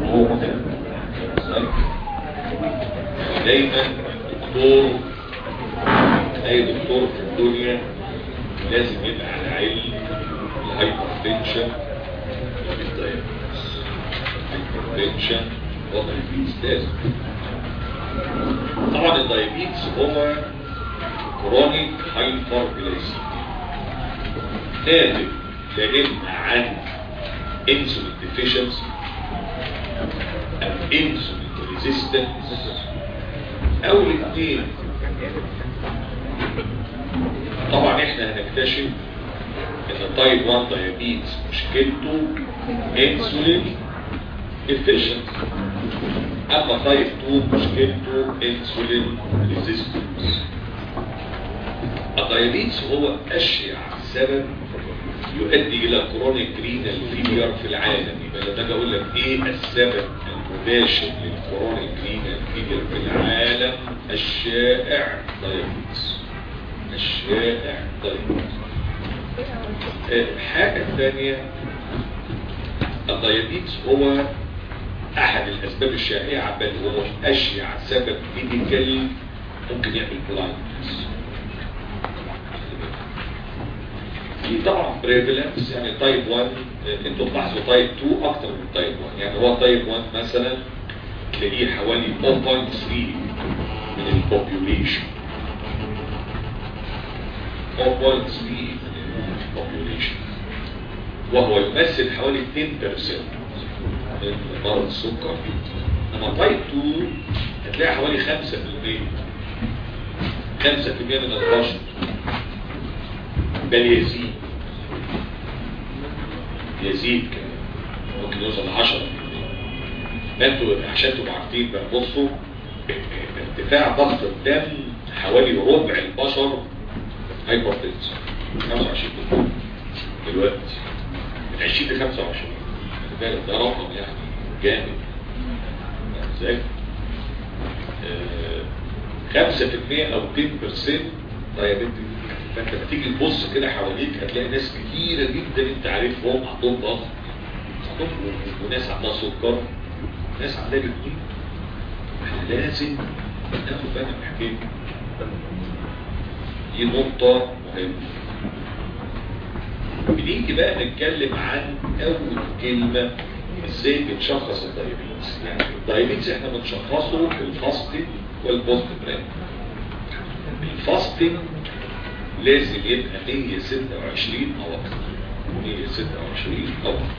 موضوع ده دايما الدكتور اي دكتور في الدنيا لازم يبقى على علم الهايبرتنشن والدايابيتس الهايبرتنشن والدايابيتس لازم طبعا الدايابيتس هو كرونيك هايبر جلايسيميا ناتج لا اما عن انسولين ديفيشنسي او انسولين ريزيستنس او الاثنين طبعا احنا هنكتشف ان تايب 1 دايابيتس مشكلته انسولين ديفيشنسي اما تايب 2 مشكلته انسولين ريزيستنس الدايابيتس هو اشيع سبب يؤدي الى كرونيك رينال فيلير في العالم يبقى لما اجي اقول لك ايه السبب المباشر للكرونيك رينال فيلير في العالم الشائع دايابيتس الشائع دايابيتس الحاجة الثانية الدايابيتس هو احد الاسباب الشائعة بل هو اشيع سبب ميديكال ممكن يعمل بلايندنس في طبعا بريفلنس يعني تايب 1 انتوا تلاحظوا تايب 2 اكتر من تايب 1 يعني هو تايب 1 مثلا تلاقيه حوالي 0.3 من البوبيوليشن 0.3 من البوبيوليشن وهو يمثل حوالي 2% من مرض السكر اما تايب 2 هتلاقي حوالي 5% 5% من البشر بل يزيد يزيد كمان ممكن يوصل ل 10 انتوا عشان تبقوا عارفين بقى بصوا ارتفاع ضغط الدم حوالي ربع البشر هايبرتنسن 25 دلوقتي من 20 ل 25 ده, ده رقم يعني جامد ازاي؟ آه 5% او 10% دايابيتك فانت لما تيجي تبص كده حواليك هتلاقي ناس كتيرة جدا انت عارفهم عندهم ضغط وناس عندها سكر ناس عندها الاثنين احنا لازم ناخد بالنا من الحكايه دي نقطة مهمة بنيجي بقى نتكلم عن اول كلمة ازاي بنشخص الدايابيتس يعني الدايابيتس احنا بنشخصه بالفاستنج والبوست برين الفاستنج لازم يبقى 126 او اكتر 126 او اكتر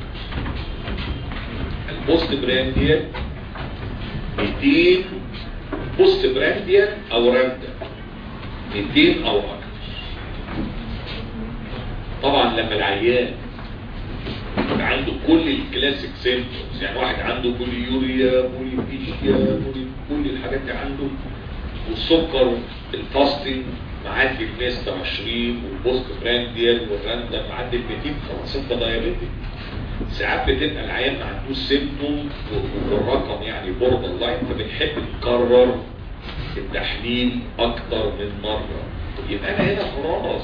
البوست برانديال 200 بوست برانديال او راندا 200 او اكتر طبعا لما العيان عنده كل الكلاسيك سيمبتومز يعني واحد عنده بوليوريا بوليفيشيا بولي كل الحاجات دي عنده والسكر الفاستنج معدي ال 126 والبوست برانديال والراندا معدي ال 200 خلاص انت دايابيتك ساعات بتبقى العيان ما عندوش سيمتوم والرقم يعني بوردر لاين فبنحب نكرر التحليل اكتر من مره يبقى انا هنا خلاص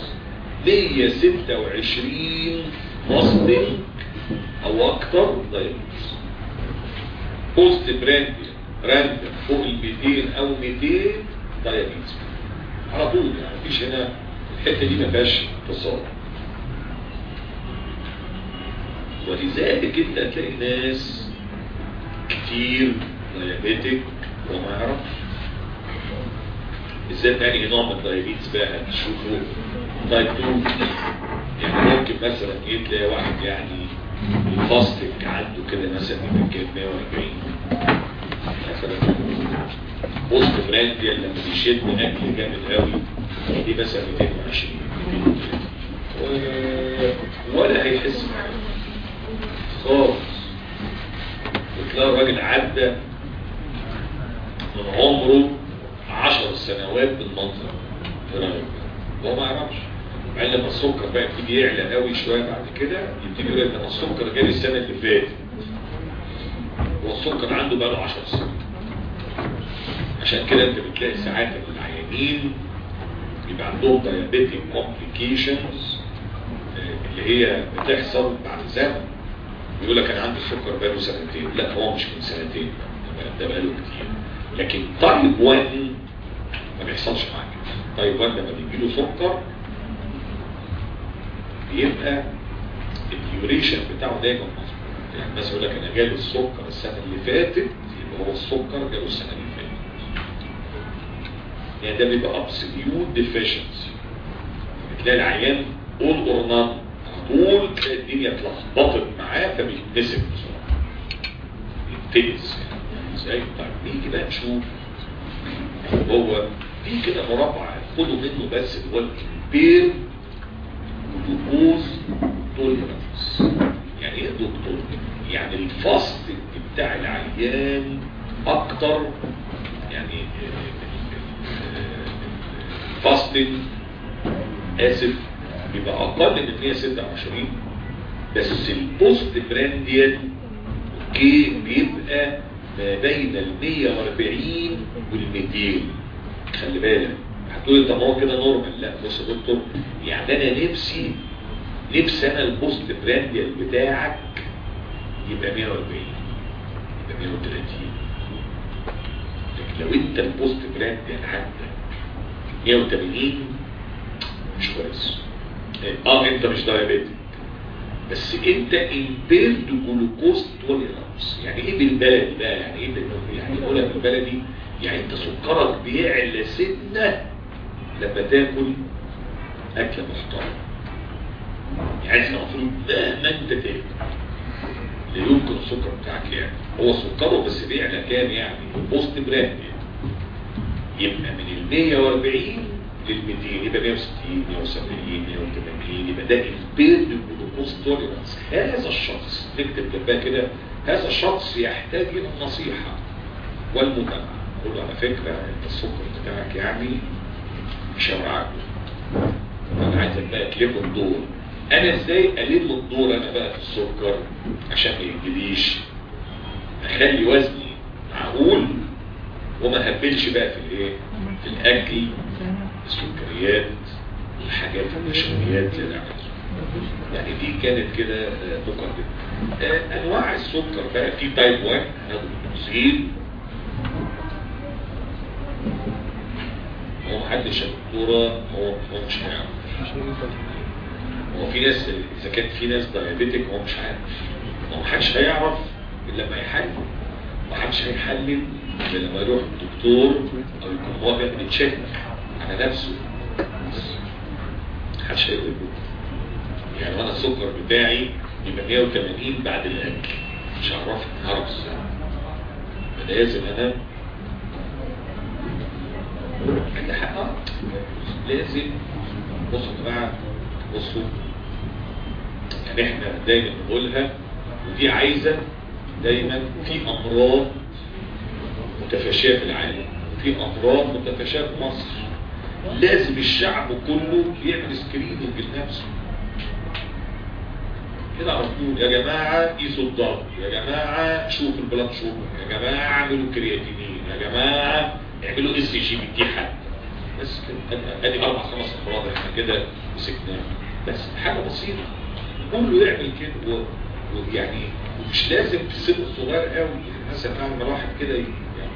126 فاستنج او اكتر دايابيتس بوست برانديال راندا فوق ال 200 او 200 دايابيتس على طول يعني مفيش هنا الحته دي ما فيهاش اتصال ولذلك انت هتلاقي ناس كتير دايابيتك وما يعرفش ازاي تاني نوع من الدايابيتس بقى هتشوفه تايب 2 يعني ممكن مثلا ايه تلاقي واحد يعني الفاستك عنده كده مثلا يمكن 140 مثلا بوست برانديال لما بيشد اكل جامد قوي دي مثلا 220 ولا هيحس بحاجه خالص وتلاقي الراجل عدى من عمره 10 سنوات بالمنظر هو ما يعرفش مع ان لما السكر بقى يبتدي يعلى قوي شويه بعد كده يبتدي يقول لك انا السكر جالي السنه اللي فاتت والسكر عنده بقى له 10 سنين عشان كده انت بتلاقي ساعات العيانين يبقى عندهم diabetic complications اللي هي بتحصل بعد زمن يقول لك انا عندي السكر بقاله سنتين لا هو مش من سنتين ده بقاله كتير لكن تايب 1 ما بيحصلش معاه كده تايب 1 لما بيجي له سكر بيبقى الديوريشن بتاعه دايما مظبوط يعني مثلا يقول لك انا جالي السكر السنه اللي فاتت يبقى هو السكر جاله السنه اللي فاتت يعني ده بيبقى ابسوليوت ديفيشنسي بتلاقي العيان اول اور نان طول تلاقي الدنيا اتلخبطت معاه فبيتنسب بسرعه يتنس يعني ازاي طيب نيجي بقى نشوف هو في كده مربع خدوا منه بس اللي هو الامبير جلوكوز توليرانس يعني ايه دكتور يعني الفاست بتاع العيان اكتر يعني فاستنج اسف بيبقى اقل من 126 بس البوست برانديان اوكي بيبقى ما بين ال 140 وال 200 خلي بالك هتقول انت ما هو كده نورمال لا بص يا دكتور يعني انا نفسي نفسي انا البوست برانديان بتاعك يبقى 140 يبقى 130 لكن لو انت البوست برانديان عندك 180 مش كويس اه انت مش دايابيتك بس انت امبيرد جلوكوز توليرانس يعني ايه بالبلدي بقى يعني ايه بالبلدي يعني اقولها بالبلدي يعني انت سكرك بيعلى سنه لما تاكل اكله محترمه يعني انت المفروض مهما انت تاكل لا يمكن السكر بتاعك يعني هو سكره بس بيعلى كام يعني بوست براند يعني. يبقى من ال 140 لل 200 يبقى 160 170 180 يبقى ده البيرد جلوكوز توليرانس هذا الشخص نكتب جنبها كده هذا الشخص يحتاج الى النصيحه والمتابعه قول له على فكره انت السكر بتاعك يعني مش هوعك انا عايزك بقى تلم الدور انا ازاي الم الدور انا بقى في السكر عشان ما يجيليش اخلي وزني معقول وما هبلش بقى في الايه في الاكل السكريات الحاجات النشويات زي ده يعني دي كانت كده مقدمه انواع السكر بقى في تايب 1 هناخد التفصيل هو محدش يا دكتوره هو هو مش هيعرف هو في ناس اذا كان في ناس دايابيتك هو مش عارف هو محدش هيعرف الا لما يحلل محدش هيحلل الا لما يروح الدكتور او يكون هو بيعمل تشيك على نفسه محدش هيقول له يعني وانا السكر بتاعي يبقى 180 بعد الاكل مش هعرف هعرف ازاي فلازم انا عند حقها لازم بصوا يا جماعه بصوا يعني احنا دايما نقولها ودي عايزه دايما في امراض متفاشيه في العالم في امراض متفاشيه في مصر لازم الشعب كله يعمل سكريننج لنفسه كده على طول يا جماعه قيسوا الضغط يا جماعه شوفوا البلاد شوجر يا جماعه اعملوا كرياتينين يا جماعه اعملوا اس جي بي تي حتى بس كده ادي اربع خمس امراض احنا كده مسكناها بس حاجه بسيطه كله يعمل كده ويعني ومش لازم في السن الصغير قوي يعني مثلا اعمل واحد كده يعني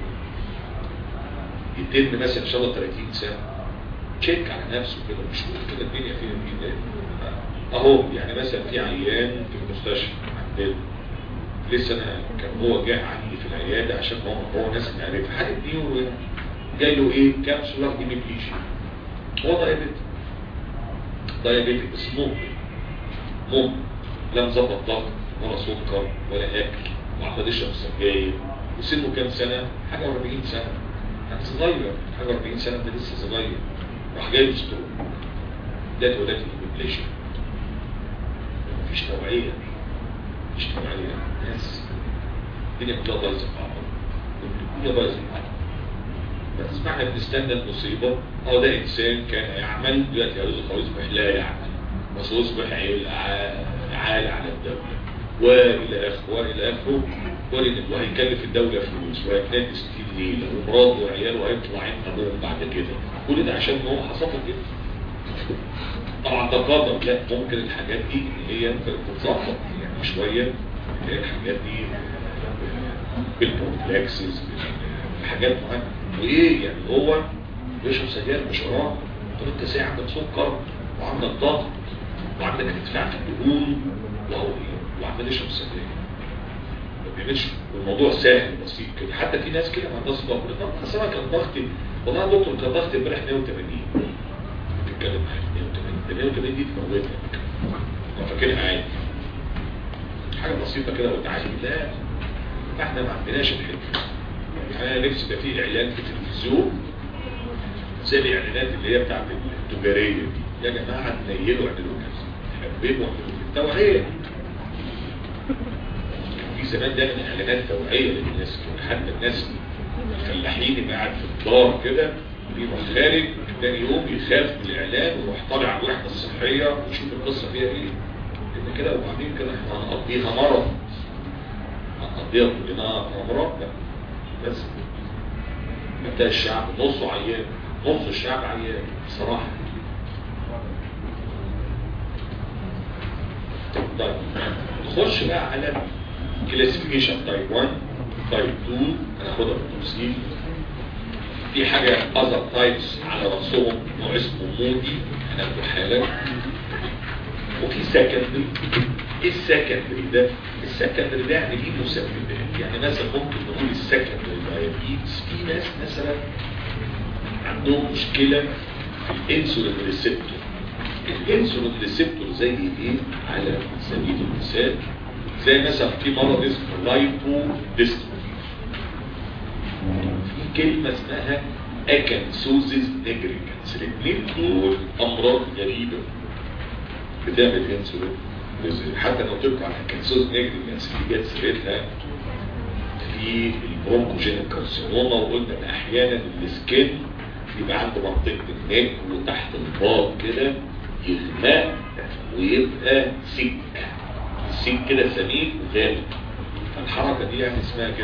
يتم مثلا ان شاء الله 30 سنه تشيك على نفسه كده مش كده الدنيا فيها ايه اهو يعني مثلا في عيان في المستشفى عندنا لسه انا كان هو جاء عندي في العياده عشان هو هو ناس عارف حاجه نيورو يعني جاي له ايه كابسولار هيميبليشن هو دايابيتك دايابيتك بس ممكن ممكن لا مظبط ضغط ولا سكر ولا اكل وعمال يشرب سجاير وسنه كام سنه؟ حاجه 40 سنه يعني صغير حاجه 40 سنه انت لسه صغير راح جاي ستروك ده ولاد الهيميبليشن مفيش توعيه مفيش توعيه ناس الدنيا كلها بايظه مع بعض الدنيا بايظه مع بعض بس احنا بنستنى المصيبه اه ده انسان كان يعمل دلوقتي يرزق ويصبح لا يعمل بس يصبح عال على الدوله والى اخره والى اخره وهيكلف الدوله فلوس وهيتنادي 60 ليله ومراته وعياله هيطلع عين ابوهم بعد كده كل ده عشان هو حصل له كده طبعا ده قدر لا ممكن الحاجات دي ان هي ممكن تتظبط يعني شويه الحاجات دي بالبروفلاكسس حاجات معينة وايه يعني هو بيشرب سجاير مش حرام طب انت ساعة عندك سكر وعندك ضغط وعندك ارتفاع في الدهون وهو ايه وعمال يشرب سجاير ما بيعملش والموضوع سهل بسيط كده حتى في ناس كده ما عندها سكر اصل انا كان ضغطي والله يا دكتور كان ضغطي امبارح 180 بتتكلم معايا 180 ده 180 دي تموتك انا فاكرها عادي حاجه بسيطه كده وتعالي لا احنا ما عندناش الحته انا نفسي يبقى في اعلان في التلفزيون زي الاعلانات اللي هي بتاعت التجاريه دي يا جماعه تنيلوا اعملوا كذا حببوا اعملوا توعيه في زمان دايما اعلانات توعيه للناس حتى الناس الفلاحين اللي قاعد في الدار كده يروح خارج تاني يوم يخاف من الاعلان ويروح طالع على الوحده الصحيه ويشوف القصه فيها ايه لان كده وبعدين كده احنا هنقضيها مرض هنقضيها كلنا امراض بس متى الشعب نصه عيان نص الشعب عيان بصراحه طيب نخش بقى على كلاسيفيكيشن تايب 1 تايب 2 هناخدها بالتفصيل في حاجة other types على رأسهم نوع اسمه مودي هناخده حالا وفي سكندري ايه السكندري ده؟ السكندري ده يعني ليه مسببات يعني مثلا ممكن نقول السكندري دايابيتس في ناس مثلا عندهم مشكلة في الانسولين ريسبتور الانسولين ريسبتور زي ايه على سبيل المثال زي مثلا في مرض اسمه لايبو ديستروفي في كلمة اسمها اكنسوزيس نيجريكانس الاثنين دول امراض غريبة بتعمل انسولين حتى لو تبقى على اكنسوزيس نيجريكانس اللي جت سيرتها في البرونكوجينيك كارسينوما وقلنا ان احيانا السكين يبقى عند منطقة النك وتحت الباط كده يغمق ويبقى سك السك كده سميك وغامق فالحركة دي يعني اسمها كده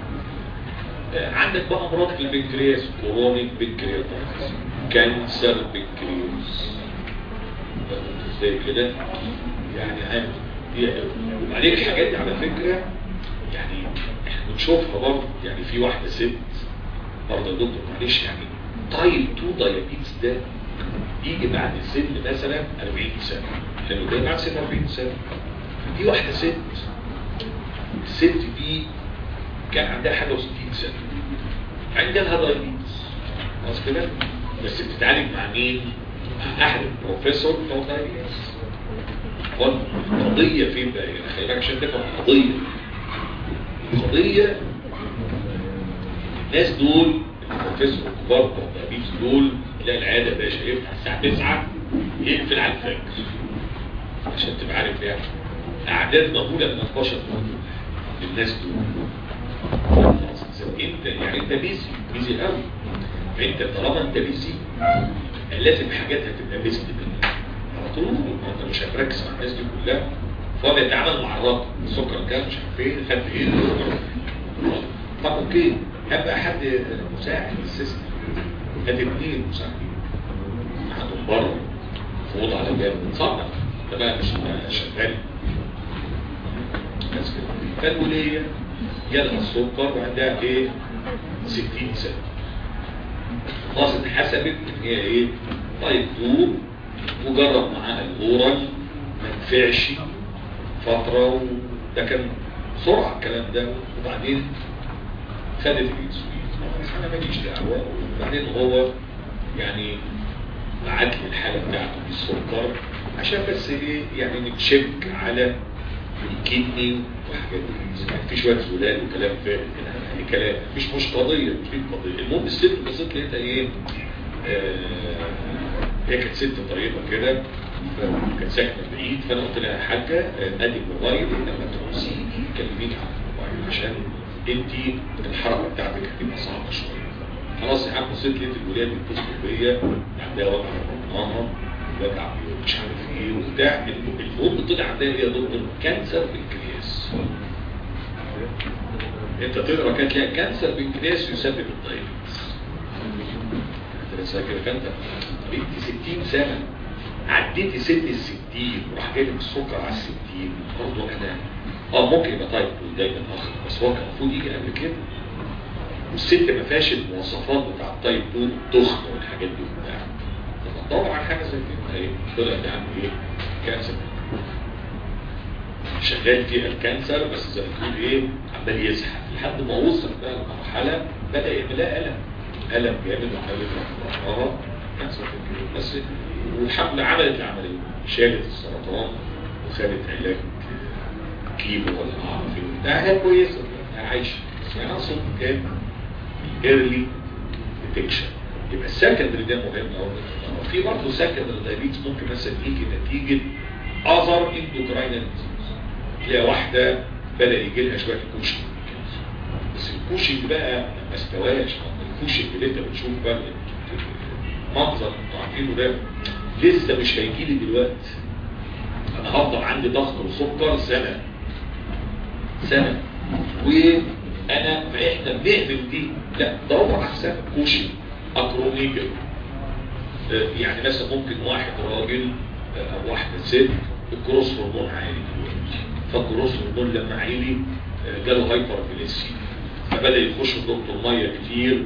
عندك بقى امراض في البنكرياس كورونيك بنكرياتايتس كانسر بنكرياس ازاي كده يعني عام دي وبعدين الحاجات دي على فكرة يعني احنا بنشوفها برضه يعني في واحدة ست برضه يا دكتور معلش يعني تايب 2 دايابيتس ده يجي بعد سن مثلا 40 سنة لانه ده بعد سن 40 سنة دي واحدة ست الست دي كان عندها حاجة و60 سنة عندها دايابيتس خلاص كده بس بتتعالج مع مين؟ مع احد البروفيسور بتوع دايابيتس القضية فين بقى؟ يعني خلي بالك عشان تفهم القضية القضية الناس دول البروفيسور الكبار بتوع الدايابيتس دول تلاقي العيادة باشا يفتح الساعة 9 يقفل على الفجر عشان تبقى عارف يعني اعداد مهولة من البشر للناس دول انت يعني انت بيزي بيزي قوي فانت طالما انت بيزي لازم حاجات هتبقى بيزي منك على طول انت مش هتركز مع الناس دي كلها فهو بيتعامل مع الرقم السكر كام مش عارف ايه خد ايه طب اوكي هبقى حد مساعد السيستم هات اثنين مساعدين قعدوا بره فوض على جنب صعب ده بقى مش شغال بس كده فالوليه جالها السكر وعندها ايه 60 سنة خلاص اتحسبت ان هي ايه طيب دور وجرب معاها الاورال ما نفعش فترة وده كان بسرعة الكلام ده وبعدين خدت الانسولين انا ماليش دعوة وبعدين هو يعني بعت لي الحالة بتاعته بالسكر عشان بس ايه يعني نتشك على الكدني وحاجات يعني في شويه زلال وكلام فارغ يعني كلام مش مش قضيه مش في قضيه المهم الست بصيت لقيتها ايه آه هي كانت ست طيبه كده كانت ساكنه بعيد فانا قلت لها يا حاجه ادي الموبايل لما تعوزي كلميني على الموبايل عشان انت الحركه بتاعتك هتبقى صعبه شويه خلاص يا عم بصيت لقيت الولاد بيتصلوا بيا عندها وجع بطنها وجع مش عارف ايه وبتاع المهم طلع عندها ايه يا دكتور كانسر بنكرياس انت تقرا كانت لها كانسر بنكرياس يسبب الدايابيتس انت لسه كده انت بنتي 60 سنه عديتي سن ال 60 وراح جاي لك السكر على ال 60 برضه انا اه ممكن يبقى تايب 2 دايما اخر بس هو كان المفروض يجي قبل كده والست ما فيهاش المواصفات بتاع التايب 2 التخن والحاجات دي وبتاع طب تدور على حاجه زي كده اهي طلع ده عنده ايه كانسر شغال في الكانسر بس زي ما تقول ايه عمال يزحف لحد ما وصل بقى لمرحله بدا يعملها الم الم جامد وحاله اه كانسر في الكلى. بس والحمد لله عملت العمليه شالت السرطان وخدت علاج كيمو ولا ما اعرف ايه ده حاجه كويسه يعني عايشه بس يعني اقصد كان ايرلي ديتكشن يبقى السكندري ده مهم قوي في برضه سكندري دايبيتس ممكن مثلا يجي نتيجه اذر اندوكراينال تلاقي واحده بدا يجي لها شويه كوشنج بس الكوشنج بقى ما استواش الكوشنج اللي انت بتشوف بقى منظر انتوا عارفينه ده لسه مش هيجي لي دلوقتي انا هفضل عندي ضغط وسكر سنه سنه وانا فاحنا بنهمل دي لا دور احسن كوشنج اكروميجل يعني مثلا ممكن واحد راجل او واحده ست الكروس هرمون عالي دلوقتي فالكروس هرمون لما عالي جاله هايبر بليسي فبدا يخش دكتور ميه كتير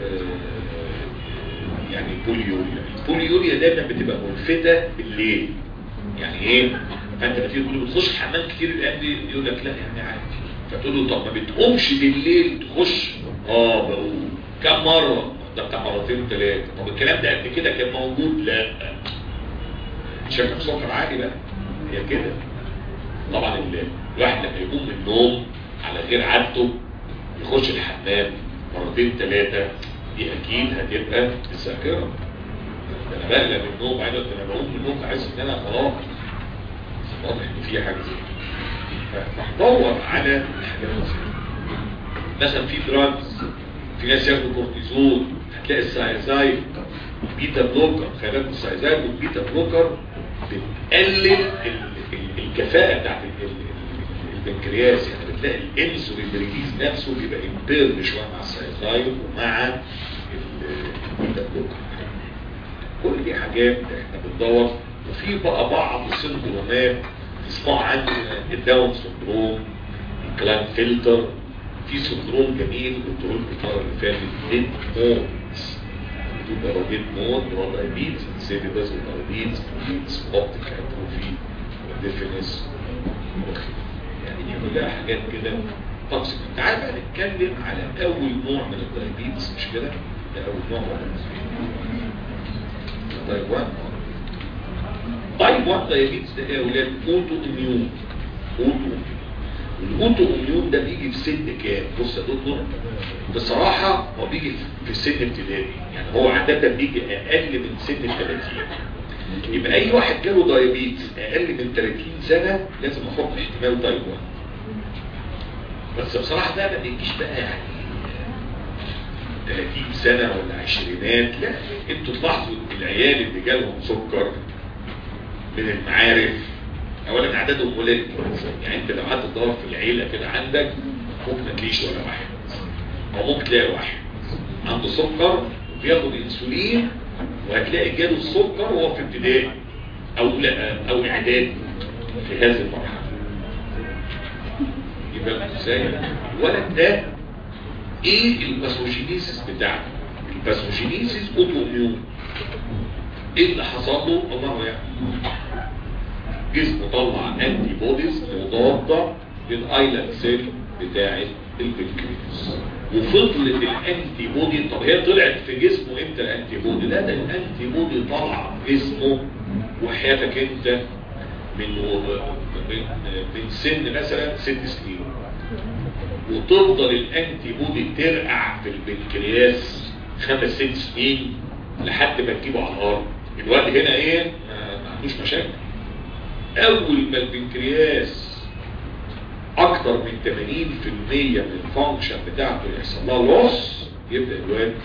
يعني بوليوريا البوليوريا دايما بتبقى ملفتة بالليل يعني ايه فانت بتيجي تقول له بتخش الحمام كتير الايام دي يقول لك لا يعني عادي فتقول له طب ما بتقومش بالليل تخش اه بقوم كم مره ده بتاع مرتين ثلاثه طب الكلام ده قبل كده كان موجود لا شكلك سكر عالي بقى هي كده طبعا الواحد لما يقوم من النوم على غير عادته يخش الحمام مرتين ثلاثه دي اكيد هتبقى الذاكره ده انا بقلق من النوم عايز انا بقوم من النوم عايز ان انا خلاص واضح ان في حاجه زي كده فهدور على الحاجات دي مثلا في دراجز في ناس ياخدوا كورتيزون هتلاقي السايزايد بيتا بلوكر خلي بالك السايزايد والبيتا بلوكر بتقلل الكفاءه بتاعت البنكرياس يعني بتلاقي الانسولين ريليز نفسه بيبقى امبيرد شويه مع السايزايد ومع البيتا بلوكر كل دي حاجات احنا بندور وفي بقى بعض السندرومات تسمعوا عن الداون سندروم الكلام فلتر في سندروم جميل قلت لكم المره اللي فاتت ديد مود بتبقى ديد مود هو دايبيتس سيليبس ودايبيتس دايبيتس اوبتيك اتروفي وديفينس يعني دي كلها حاجات كده توكسيك تعال بقى نتكلم على اول نوع من الدايبيتس مش كده ده اول نوع تايب 1 تايب 1 دايابيتس ده يا اولاد اوتو اميون اوتو الاوتو اميون ده بيجي في سن كام بص يا دكتور بصراحه هو بيجي في سن ابتدائي يعني هو عاده بيجي اقل من سن ال 30 يبقى اي واحد جاله دايابيتس اقل من 30 سنه لازم احط احتمال تايب 1 بس بصراحه ده ما بيجيش بقى يعني 30 سنة ولا عشرينات لا انتوا تلاحظوا العيال اللي جالهم سكر من المعارف اولا عددهم قليل يعني انت لو قعدت تدور في العيلة كده عندك ممكن ما تلاقيش ولا واحد او ممكن تلاقي واحد عنده سكر وبياخد انسولين وهتلاقي جاله السكر وهو في ابتدائي او لا او اعدادي في هذه المرحلة يبقى ازاي الولد ده ايه الباثوجينيسيس بتاعته الباثوجينيسيس اوتوميون ايه اللي حصل له الله يعني جسمه طلع انتي بوديز مضاده للايلاند سيل بتاعه البنكرياس وفضلت الانتي بودي طب هي طلعت في جسمه امتى الانتي بودي لا ده الانتي بودي طلع في جسمه وحياتك انت من من من سن مثلا ست سنين وتفضل الانتي بودي ترقع في البنكرياس خمس ست سنين لحد ما تجيبه على الارض الوقت هنا ايه ما عندوش مشاكل اول ما البنكرياس اكتر من 80% من الفانكشن بتاعته يحصل لها لوس يبدا الواد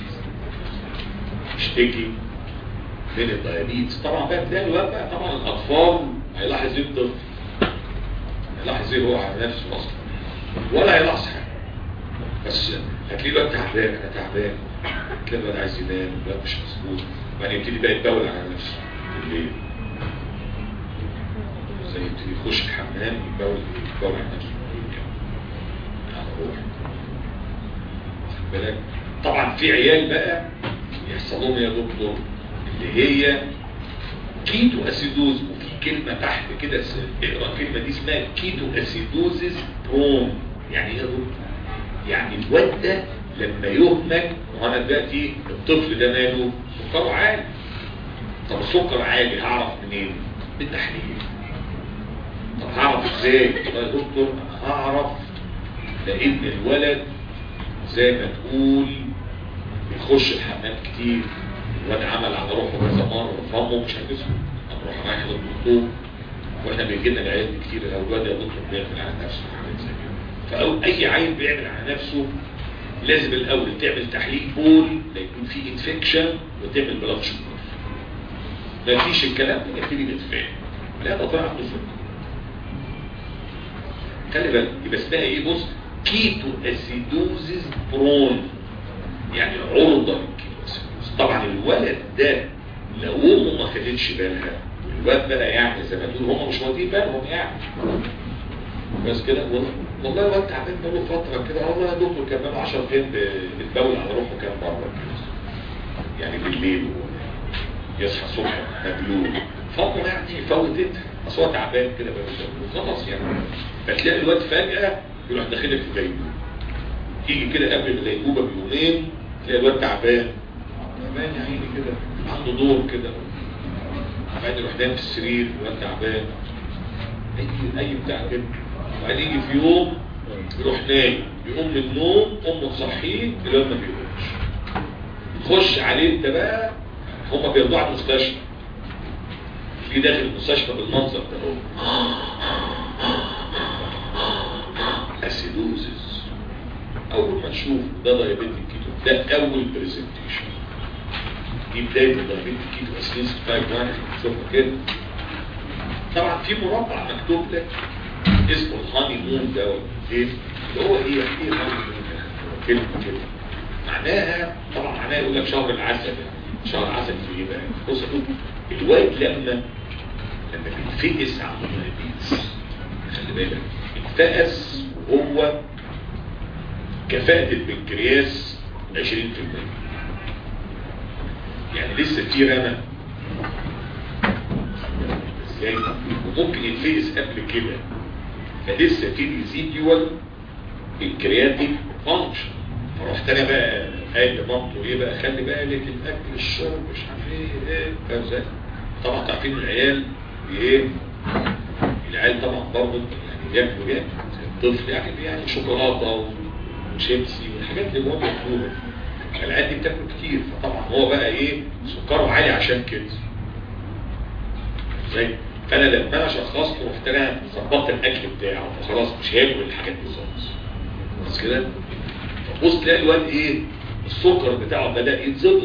يشتكي من الدايابيتس طبعا بقى تلاقي الواد بقى طبعا الاطفال هيلاحظ ايه الطفل هيلاحظ ايه هو على نفسه اصلا ولا هيلاحظ حاجه بس هتلاقيه بقى تعبان انا تعبان تلاقي الواد عايز ينام الواد مش مظبوط بعدين يبتدي بقى يتبول على نفسه بالليل زي يبتدي يخش الحمام يتبول يتبول على نفسه الروح واخد بالك طبعا في عيال بقى يحصل لهم يا دكتور اللي هي كيتو اسيدوز وفي كلمة تحت كده س- اقرا الكلمة دي اسمها كيتو اسيدوزيس برون يعني ايه يا دكتور؟ يعني الواد ده لما يهمل وانا دلوقتي الطفل ده ماله سكره عالي طب السكر عالي هعرف منين؟ بالتحليل طب هعرف ازاي؟ والله يا دكتور انا هعرف لان الولد زي ما تقول بيخش الحمام كتير الواد عمل على روحه كذا مره فامه مش هتسكت هنروح رايح للدكتور واحنا بيجي لنا العيال دي كتير او الواد يا دكتور بيعمل على نفسه حاجات زي كده فأو اي عيل بيعمل على نفسه لازم الاول تعمل تحليل بول لا يكون فيه انفكشن وتعمل بلاد شوجر ما فيش الكلام ده يبتدي يتفاهم لا ده طلع عنده سكر خلي بالك يبقى اسمها ايه بص كيتو اسيدوزيس برون يعني عرضة للكيتو اسيدوزيس طبعا الولد ده لو امه ما خدتش بالها الواد بقى يعني زي ما تقول هم مش واخدين بالهم يعني بس كده والله والله الواد تعبان بقاله فتره كده والله يا دكتور كان بقاله 10 ايام بيتبول على روحه كام مره كده يعني بالليل يصحى الصبح مبلول فامه يعني فوتت اصل هو تعبان كده بقى خلاص يعني فتلاقي الواد فجاه يروح داخلك في غيبوبه يجي كده قبل الغيبوبه بيومين تلاقي الواد تعبان تعبان يا عيني كده عنده دور كده بعدين يروح نايم في السرير الواد تعبان اي اي بتاع كده وبعدين يجي في يوم يروح نايم يقوم من النوم امه تصحيه الواد ما بيقومش تخش عليه انت بقى هما بيرضعوا على المستشفى في داخل المستشفى بالمنظر ده هو اسيدوزيس اول ما تشوف ده دايابيتك كيتو ده اول برزنتيشن دي بدايه الدايابيتك كيتو اسيدوزيس تايب 1 شوفها كده طبعا في مربع مكتوب لك اسمه الهاني مون ده ايه اللي هو ايه ايه الهاني مون ده كلمه كده معناها طبعا معناها يقول لك شهر العسل يعني شهر عسل في ايه بقى بص الواد لما لما بيتفقس على الدايابيتس خلي بالك اتفقس وهو كفاءة البنكرياس 20% يعني لسه في رمى ازاي وممكن يتفقس قبل كده فلسه في ريزيديوال بنكرياتيك فانكشن فرحت انا بقى قايل لمامته ايه بقى خلي بالك الاكل الشرب مش عارف ايه ايه فاهم ازاي طبعا تعرفين العيال ايه العيال طبعا برضه يعني بياكلوا جامد الطفل يعني يعني شوكولاته وشيبسي والحاجات اللي هو بياكلوها العيال دي بتاكل كتير فطبعا هو بقى ايه سكره عالي عشان كده زي فانا لما انا شخصت رحت انا ظبطت الاكل بتاعه فخلاص مش هياكل الحاجات دي خالص خلاص كده فبص تلاقي الواد ايه السكر بتاعه بدا يتظبط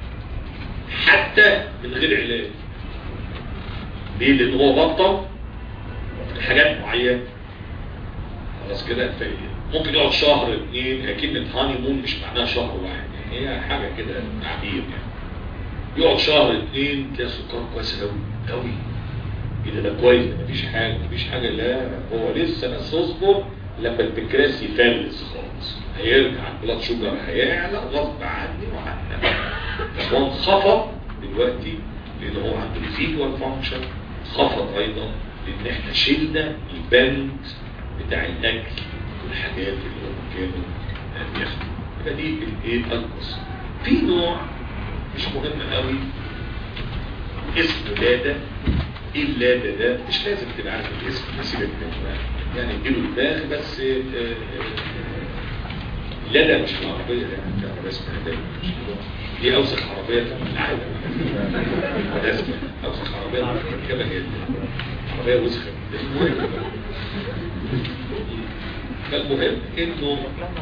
حتى من غير علاج ليه لان هو بطل حاجات معينه خلاص كده ممكن يقعد شهر اثنين هي كلمه هاني مون مش معناها شهر واحد يعني هي حاجه كده تعبير يعني يقعد شهر اثنين تلاقي سكر كويس قوي قوي ايه ده ده كويس ده مفيش حاجه مفيش حاجه لا هو لسه بس اصبر لما البنكرياس يفلس خالص هيرجع البلاد شوجر هيعلى غصب عني وعنك هو انخفض دلوقتي لان هو عنده الفيجوال فانكشن خفض ايضا لان احنا شلنا البند بتاع الاكل والحاجات اللي هم كانوا بياخدوا يبقى دي الايه القصه في نوع مش مهم قوي اسمه لادا ايه اللادا ده مش لازم تبقى عارف الاسم سيبك منه يعني اديله دماغ بس لادا مش العربيه يعني في عربيه اسمها لادا دي اوسخ عربيه في العالم اوسخ عربيه مركبه هي عربيه وسخه فالمهم انه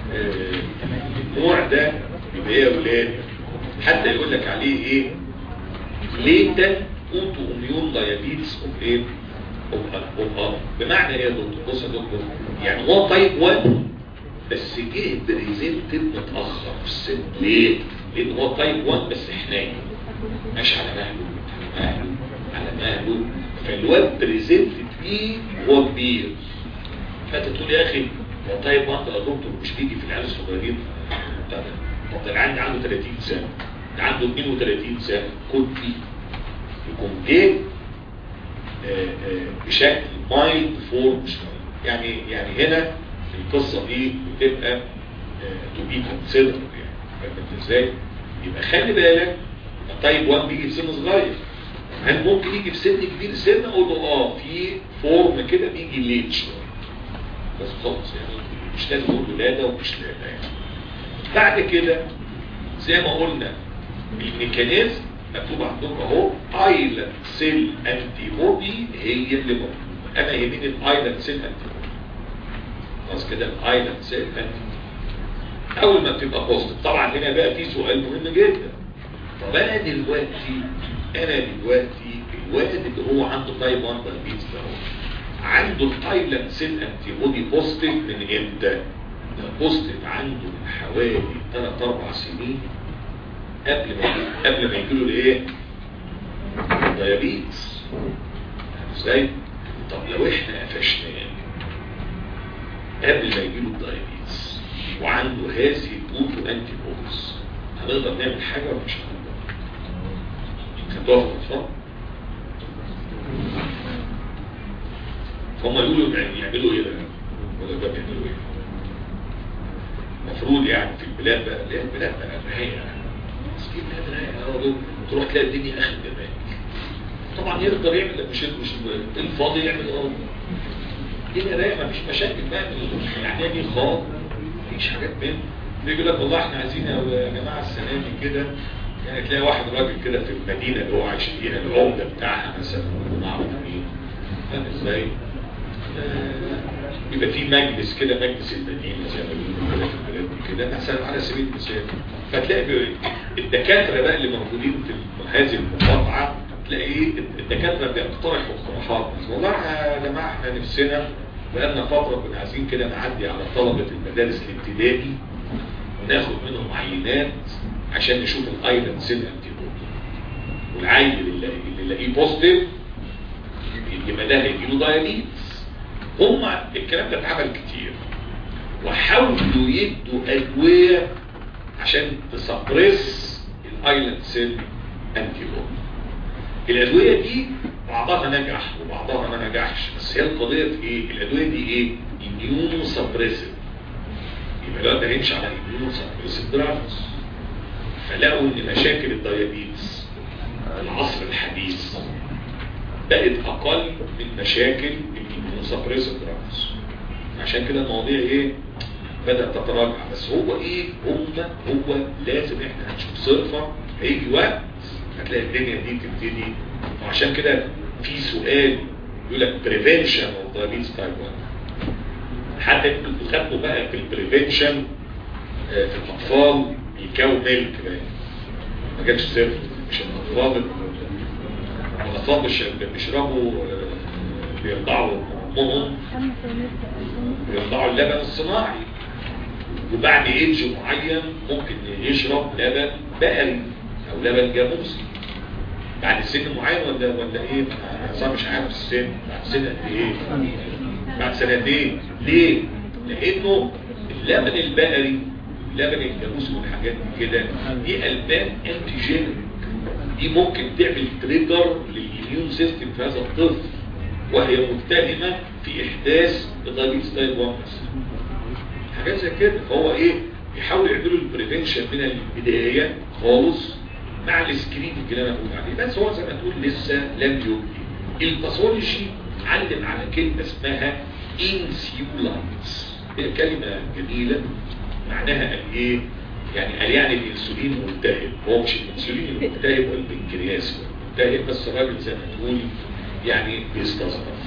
النوع ده يبقى ايه يا ولاد حتى يقول لك عليه ايه ليتا اوتو اميون دايابيتس اوف ايه اوف ار بمعنى ايه يا دكتور بص يا دكتور يعني هو تايب 1 بس جه بريزنتد متاخر في السن ليه؟ لان هو تايب 1 بس حنين ماشي على مهله على مهله على مهله فالواد بريزنتد فيه وهو كبير فانت تقول يا اخي هو طيب وانت يا دكتور مش بيجي في العيال الصغيرين طب طب ده العيال عنده 30 سنه ده عنده 32 سنه كنت يكون جه آه، آه، بشكل مايلد فورم شويه يعني يعني هنا القصه دي بتبقى تو بي كونسيدر يعني فاهم ازاي؟ يبقى خلي بالك طيب 1 بيجي في سن صغير هل ممكن يجي في سن كبير سن اقول له اه في فورم كده بيجي ليت شويه بس خلاص يعني مش لازم اقول ولاده ومش لاده يعني بعد كده زي ما قلنا الميكانيزم مكتوب عندكم اهو ايلاند سيل انتي بودي هي اللي موجوده انا يهمني الايلاند سيل انتي بودي خلاص كده الايلاند سيل انتي اول ما بتبقى بوزيتيف طبعا هنا بقى في سؤال مهم جدا طب انا دلوقتي انا دلوقتي الواد اللي هو عنده تايب 1 دايبيتس ده هو عنده الايلاند سيل انتي بودي بوزيتيف من امتى؟ ده بوزيتيف عنده من حوالي 3 4 سنين قبل ما قبل ما يجي له الايه؟ دايابيتس ازاي؟ طب لو احنا قفشناه قبل ما يجي له الدايابيتس وعنده هذه الاوتو انتي بوديز هنقدر نعمل حاجه ولا مش هنقدر؟ خدوها في الاطفال؟ هم يقولوا يعني يعملوا ايه بقى؟ ولا ده بيعملوا ايه؟ المفروض يعني في البلاد بقى اللي هي البلاد بقى الرايقه مسكين بلاد رايقه اهو تروح تلاقي الدنيا اخر جمال طبعا يقدر يعمل مش مش الفاضي يعمل اه الدنيا رايقه مفيش مشاكل بقى يعني دي خالص مفيش حاجات من يقول لك والله احنا عايزين يا جماعه السنه دي كده يعني تلاقي واحد راجل كده في المدينه اللي هو عايش فيها العمده بتاعها مثلا معرفش مين فاهم ازاي؟ آه، يبقى في مجلس كده مجلس المدينه زي ما بيقولوا كده في البلاد دي كده مثلا على سبيل المثال فتلاقي بي- الدكاتره بقى اللي موجودين في هذه المقاطعه تلاقي الدكاتره بيقترحوا اقتراحات والله يا جماعه احنا نفسنا بقالنا فتره كنا عايزين كده نعدي على طلبه المدارس الابتدائي وناخد منهم عينات عشان نشوف الايلاند سيل انتيبودي والعيل اللي اللي نلاقيه بوزيتيف يبقى ده هيجيله دايابيتس هم الكلام ده اتعمل كتير وحاولوا يدوا ادويه عشان تسبريس الايلاند سيل انتيبودي الادويه دي بعضها نجح وبعضها ما نجحش بس هي القضيه في ايه الادويه دي ايه اميونو سبريسيف يبقى دلوقتي هنمشي على اميونو سبريسيف دراجز فلقوا ان مشاكل الدايابيتس العصر الحديث بقت اقل من مشاكل الاميونوسبريسيف دراجز عشان كده المواضيع ايه بدأت تتراجع بس هو ايه هم هو لازم احنا هنشوف صرفة هيجي وقت هتلاقي الدنيا دي تبتدي وعشان كده في سؤال يقول لك prevention of diabetes type 1 حتى انتوا خدتوا بقى في البريفنشن في الاطفال يكاو ميلك بقى ما جاتش صفر مش الاطفال الاطفال مش بيشربوا آه، بيرضعوا امهم بيرضعوا اللبن الصناعي وبعد ايدج معين ممكن يشرب لبن بقري او لبن جاموسي بعد سن معين ولا ولا ايه انا صار مش عارف السن بعد سن قد ايه بعد سنتين ليه لانه اللبن البقري اللبن الجاموسي والحاجات دي كده دي البان انتيجينيك دي ممكن تعمل تريجر للإميون سيستم في هذا الطفل وهي متهمة في إحداث دايبيتس تايب 1 مثلا حاجات زي كده فهو إيه يحاول يعملوا البريفنشن من البداية خالص مع السكريننج اللي أنا بقول عليه بس هو زي ما تقول لسه لم يبدي الباثولوجي علم على كلمة اسمها انسيولايتس هي كلمة جميلة معناها قال ايه يعني قال يعني الانسولين ملتهب هو مش الانسولين الملتهب هو البنكرياس ملتهب بس الراجل زي ما تقول يعني بيستظرف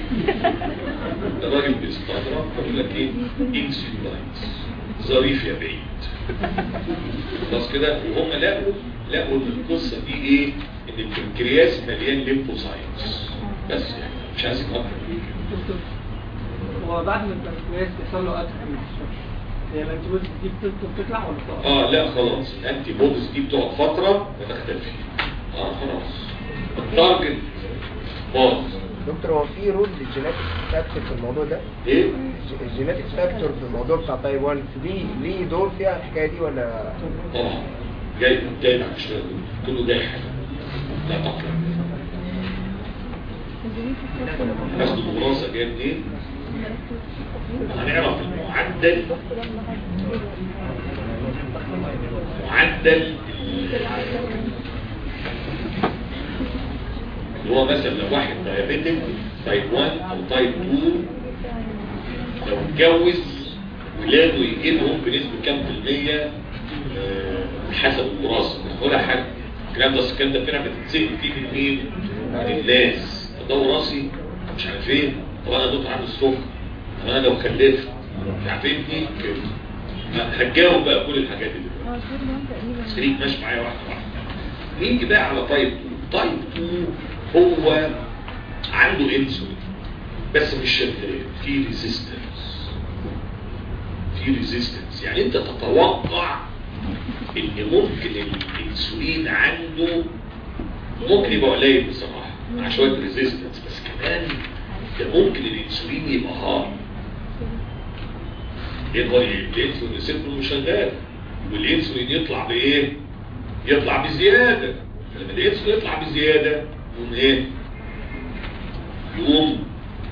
الراجل بيستظرف بيقول لك ايه انسيولايتس ظريف يا بعيد خلاص كده وهم لقوا لقوا ان القصه دي ايه ان البنكرياس مليان ليمفوسايتس بس يعني مش عايزين اكتر من كده هو بعد ما البنكرياس يحصل له اتروفي ما تشربش هي الانتيبيوتيك دي بتفضل تطلع ولا بتقع؟ اه لا خلاص الانتي بوديز دي بتقعد فتره وتختفي اه خلاص التارجت باظ دكتور هو في رول للجيناتكس فاكتور في الموضوع ده ايه الج- الجيناتكس فاكتور في الموضوع بتاع تايب 1 ليه ليه دور فيها الحكايه دي ولا طبعا جاي جاي بعد شويه كله جاي حاجه لا تقلق ناخد الوراثه جايه منين هنعرف المعدل معدل اللي هو مثلا لو واحد دايابيتك تايب 1 او تايب 2 لو اتجوز ولاده يجيبهم بنسبة كام في المية آه، حسب الوراثة ولا حاجة الكلام ده الكلام ده فعلا بتتسأل فيه من مين؟ من الناس ده وراثي مش عارف ايه طب انا دكتور عندي السكر طب انا لو خلفت مش عارف ايه دي كده ما- هتجاوب بقى كل الحاجات دي دلوقتي خليك ماشي معايا واحدة واحدة نيجي بقى على تايب 2 تايب 2 هو عنده انسولين بس مش شغال في ريزيستنس في ريزيستنس يعني انت تتوقع ان ممكن الانسولين عنده ممكن يبقى قليل بصراحه مع شويه ريزيستنس بس كمان ده ممكن الانسولين يبقى هارد يقدر الانسولين ريسبتور مش شغال والانسولين يطلع بايه يطلع بزياده فلما الانسولين يطلع بزياده يقوم ايه يقوم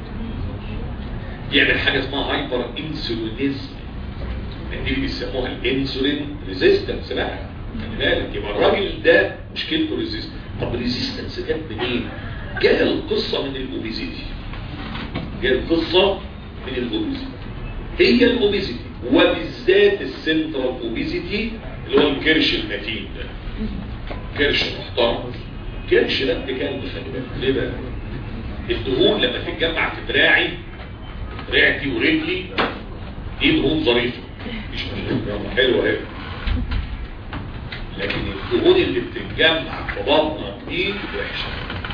يعمل حاجه اسمها هايبر انسولينيزم دي اللي بيسموها الانسولين ريزيستنس بقى خلي بالك يبقى الراجل ده مشكلته ريزيستنس طب الريزيستنس جت منين؟ جاء القصه من الاوبيزيتي جاء القصه من الاوبيزيتي هي الاوبيزيتي وبالذات السنترال اوبيزيتي اللي هو الكرش المتين ده كرش محترم كرش ده كلب خلي بالك ليه بقى؟ الدهون لما تتجمع في دراعي رعتي ورجلي دي دهون ظريفه مش مشكله حلوه اهي لكن الدهون اللي بتتجمع في بطنك دي وحشه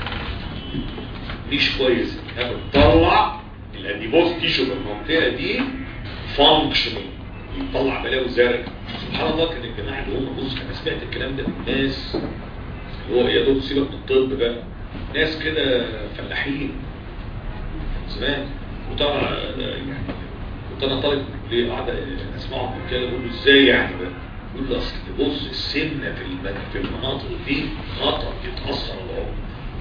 مش كويس انها بتطلع الاديبوز تيشو في المنطقه دي فانكشنال يطلع بلاوي زرق سبحان الله كان الجماعه اللي هم بص انا سمعت الكلام ده من ناس اللي هو ايه يا دكتور سيبك من الطب بقى ناس كده فلاحين زمان وطبعا يعني كنت انا طالب ليه قاعد اسمعهم كده بقول له ازاي يعني بقى يقول لي اصل بص السمنه في المن... في المناطق دي خطر يتاثر العمر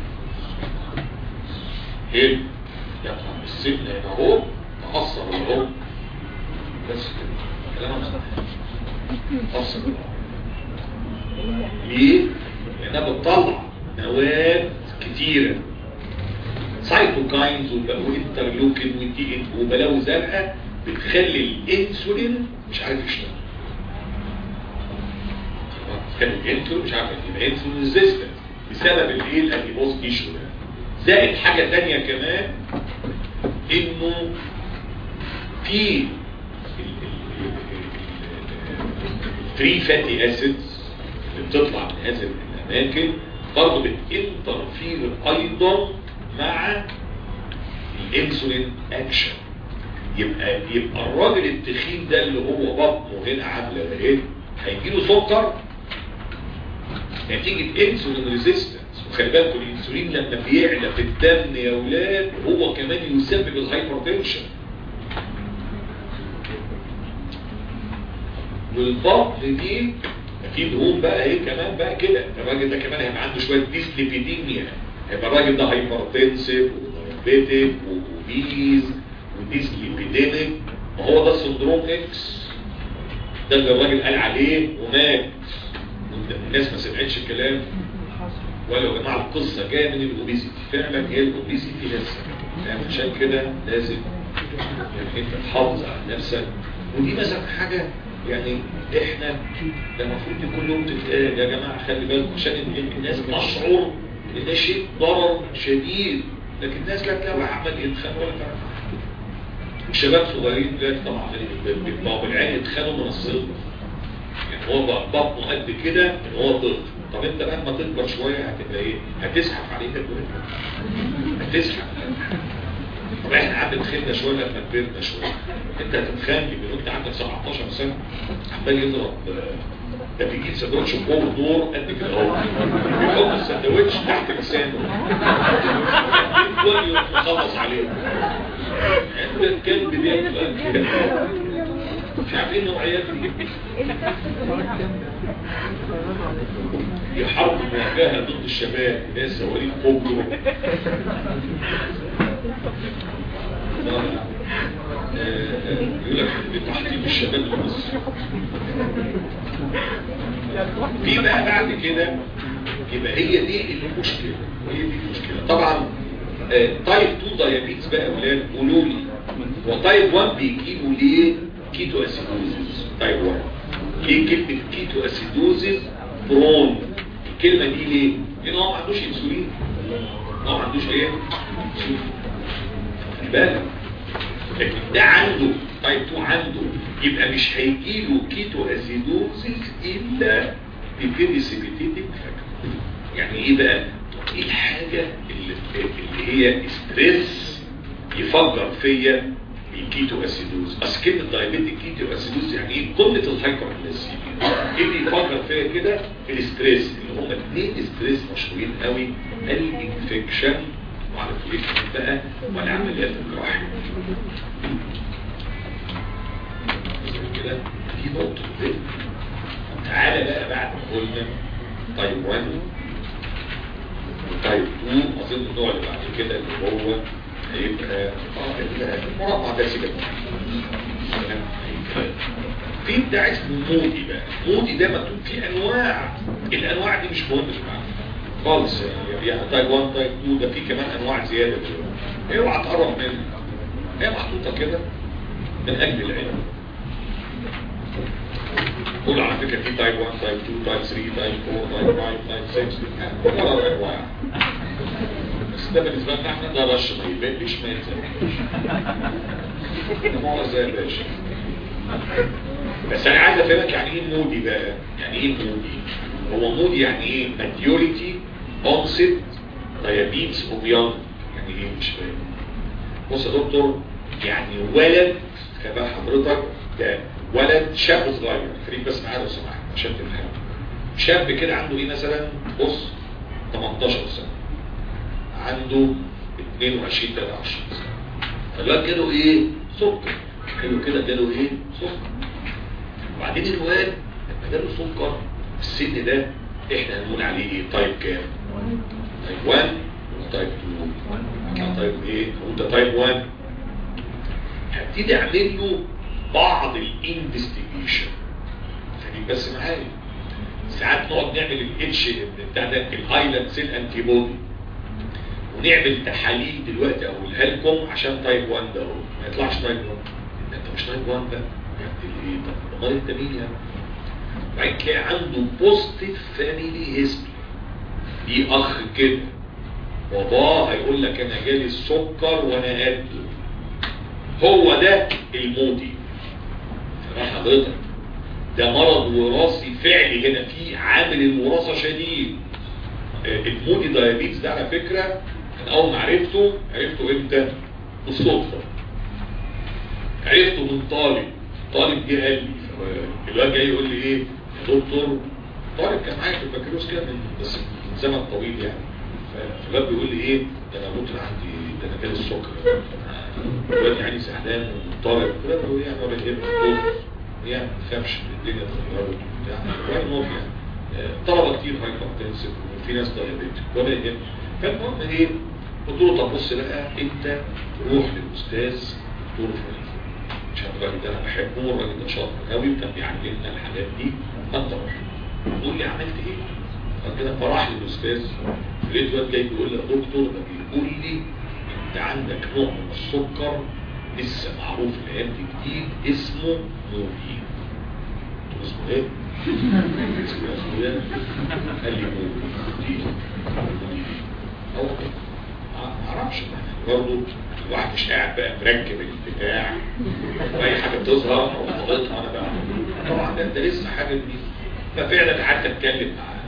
حلو يطلع السمنه هنا اهو تاثر العمر بس كده كلام صح تاثر العمر ليه؟ لانها بتطلع مواد كتيره سايتوكاينز وانترلوكين ودي وبلاوي زرقاء بتخلي الانسولين مش عارف يشتغل كان الانسولين مش عارف يبقى انسولين ريزيستنس بسبب الايه الاديبوز تيشو ده زائد حاجه ثانيه كمان انه في فري فاتي اسيدز اللي بتطلع من هذه الاماكن برضه بتنترفير ايضا مع الانسولين اكشن يبقى يبقى الراجل التخين ده اللي هو بطنه هنا عامله ايه هيجي له سكر نتيجه انسولين ريزيستنس وخلي بالكم الانسولين لما بيعلى في الدم يا اولاد هو كمان يسبب الهايبرتنشن والبطن دي في دهون بقى ايه كمان بقى كده الراجل ده كمان هيبقى عنده شويه ديسليبيديميا هيبقى الراجل ده هايبرتنسيف ودايابيتك وبيز وديسليبيديميك ما هو ده السندروم اكس ده اللي الراجل قال عليه ومات الناس ما سمعتش الكلام ولا يا جماعه القصه جايه من الاوبيزيتي فعلا هي الاوبيزيتي لسه يعني عشان كده لازم يعني انت تحافظ على نفسك ودي مثلا حاجه يعني احنا ده المفروض كل يوم تتقال يا جماعه خلي بالكم عشان الناس تشعر ان ده شيء ضرر شديد لكن الناس لا تلاقي عمال يتخانقوا ولا تعرف الشباب صغيرين دلوقتي طبعا بيبقوا بالعين يتخانقوا من الصغر يعني هو بقى بطنه قد كده ان هو طفل طب انت لما تكبر شويه هتبقى ايه؟ هتزحف عليك الدنيا هتزحف طب احنا قعدنا تخيلنا شويه لما كبرنا شويه انت هتتخانق من وانت عندك 17 سنه عمال يضرب ده بيجيب سندوتش فوق دور قد كده اهو بيحط السندوتش تحت لسانه كل يوم مخلص عليه عند الكلب ده كده. مش عارفين نوعيات دي هي حرب مواجهة ضد الشباب ناس سواليف كوبرو يقول لك بتحطيم الشباب المصري في بقى بعد كده يبقى هي دي المشكلة هي دي المشكلة طبعا آه، تايب 2 دايابيتس بقى اولاد قولوا لي هو تايب 1 بيجيبوا ليه كيتو اسيدوزيس تايب 1 ليه كلمة كيتو اسيدوزيس برون الكلمة دي ليه؟ لان هو ما عندوش انسولين هو ما عندوش ايه؟ انسولين خلي بالك لكن ده عنده تايب 2 عنده يبقى مش هيجيله كيتو اسيدوزيس الا ببيريسيبيتيتك فاكتور يعني ايه بقى ايه الحاجة اللي, اللي هي ستريس يفجر فيا الكيتو اسيدوز اصل كلمه دايابيتيك كيتو اسيدوز يعني ايه قمه الهايبرجليسيميا ايه اللي يفجر فيا كده الستريس اللي هم اثنين ستريس مشهورين قوي الانفكشن وعلى كل بقى والعمليات الجراحيه كده دي نقطه دي تعالى بقى بعد ما قلنا تايب 1 وتايب 2 اظن النوع اللي بعد كده اللي هو هيبقى اه المربع ده سيبك في بتاع اسمه مودي بقى مودي ده مكتوب فيه انواع الانواع دي مش مهمه يا جماعه خالص يعني يعني تايب 1 تايب 2 ده في كمان انواع زياده كده اوعى تقرب منها هي محطوطه كده من اجل العلم قول على فكره في تايب 1 تايب 2 تايب 3 تايب 4 تايب 5 تايب 6 كلها انواع بس ده بالنسبه لنا احنا ده رش ما يبقاش ما يتزمش ما هو زي الباشا بس انا عايز افهمك يعني ايه مودي بقى يعني ايه مودي هو مودي يعني ايه ماتيوريتي اونست دايابيتس اوف يونج يعني ايه مش فاهم بص يا دكتور يعني ولد خبا حضرتك ده ولد شاب صغير خليك بس معايا لو سمحت عشان تفهم شاب كده عنده ايه مثلا بص 18 سنه عنده 22 23 سنه فالواد جاله ايه سكر حلو كده جاله ايه سكر وبعدين الواد لما جاله سكر في السن ده احنا هنقول عليه ايه تايب كام تايب 1 وتايب 2 تايب ايه وانت تايب 1 هبتدي اعمل له بعض الانفستيجيشن خليك بس معايا ساعات نقعد نعمل الاتش بتاع ده الايلاند سيل انتي بودي ونعمل تحاليل دلوقتي اقولها لكم عشان تايب 1 ده اهو ما يطلعش تايب 1 انت مش تايب 1 بقى يعني ايه طب امال انت مين يعني بعدين تلاقي عنده بوزيتيف فاميلي هيستوري دي اخ كده باباه هيقول لك انا جالي السكر وانا قد هو ده المودي فما حضرتك ده مرض وراثي فعلي هنا في عامل الوراثه شديد المودي دايابيتس ده على فكره انا اول ما عرفته عرفته امتى بالصدفه عرفته من طالب طالب جه قال لي الواد جاي يقول لي ايه يا دكتور طالب كان معايا في البكالوريوس كده من بس من زمن طويل يعني فالواد بيقول لي ايه ده انا دكتور عندي ده انا جالي السكر الواد يعني زعلان ومضطرب قلت له يعني ولا يهمك يعني ما تخافش الدنيا اتغيرت وبتاع يعني موت يعني طلبه كتير هايبرتنسيف وفي ناس دايابيتك ولا يهمك فالمهم ايه قلت له طب بص بقى انت روح للاستاذ دكتور فلان عشان الراجل ده انا بحبه والراجل ده شاطر قوي وكان بيعلمنا الحاجات دي انت روح يقول لي عملت ايه؟ فكده فراح للاستاذ لقيت واد جاي بيقول لي يا دكتور ده بيقول لي انت عندك نوع من السكر لسه معروف الايام دي جديد اسمه موبين اسمه ايه؟ اسمه يا اخويا قال لي موبين او ما اعرفش برضه الواحد مش قاعد بقى مركب البتاع واي حاجه بتظهر او حاططها انا بقى طبعا ده انت لسه حاجه جديده ففعلا قعدت اتكلم معاه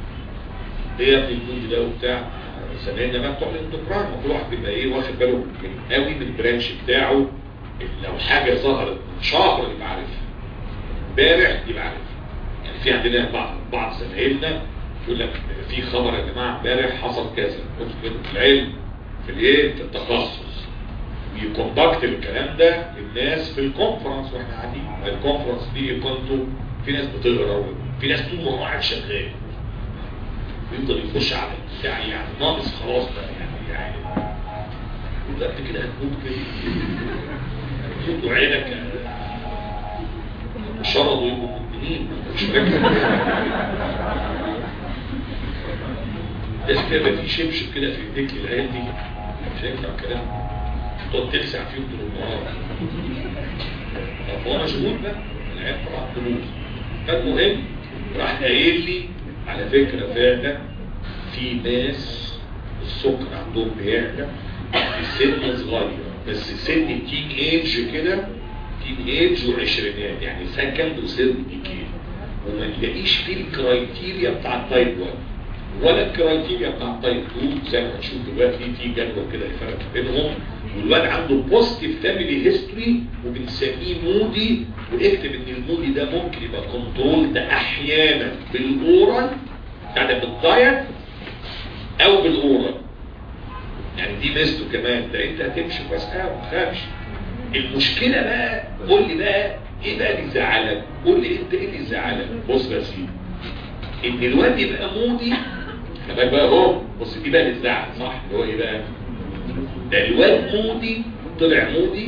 ايه يا ابني الجندي ده وبتاع زمايلنا بقى بتوع الاندوكراين كل واحد بيبقى ايه واخد باله من قوي من البرانش بتاعه لو حاجه ظهرت من شهر يبقى عارفها امبارح يبقى عارفها يعني في عندنا بعض بعض زمايلنا يقول لك في خبر يا جماعه امبارح حصل كذا في العلم في الايه في التخصص يكونتاكت الكلام ده للناس في الكونفرنس واحنا قاعدين الكونفرنس دي كنتوا في ناس بتقرا في ناس طول ما هو قاعد شغال يفضل يخش على البتاع يعني ناقص خلاص بقى يعني يعني يقول انت كده هتموت كده هتموت وعينك شرطوا يبقوا مؤمنين مش فاكر لازم كده في شبشب كده في ايديك للعيال دي مش هينفع الكلام تقعد تلسع فيهم طول النهار طب هو مشغول بقى العيال طبعا فلوس فالمهم راح قايل لي على فكره فعلا في ناس السكر عندهم بيعلى في سن صغير بس سن تين ايج كده تين ايج وعشرينات يعني سكند وسن كده وما نلاقيش فيه الكرايتيريا بتاع التايب 1 ولا الكرايتيريا بتاع التايب 2 زي ما هنشوف دلوقتي في جدول كده يفرق بينهم والواد عنده بوزيتيف فاميلي هيستوري وبنسميه مودي واكتب ان المودي ده ممكن يبقى كنترول ده احيانا بالاورال يعني بالدايت او بالاورال يعني دي ميزته كمان ده انت هتمشي كويس قوي ما تخافش المشكله بقى قول لي بقى ايه بقى اللي يزعلك قول لي انت ايه اللي يزعلك بص يا سيدي ان الواد يبقى مودي خلي بقى اهو بص دي بقى اللي تزعل صح اللي هو ايه بقى ده الواد مودي طلع مودي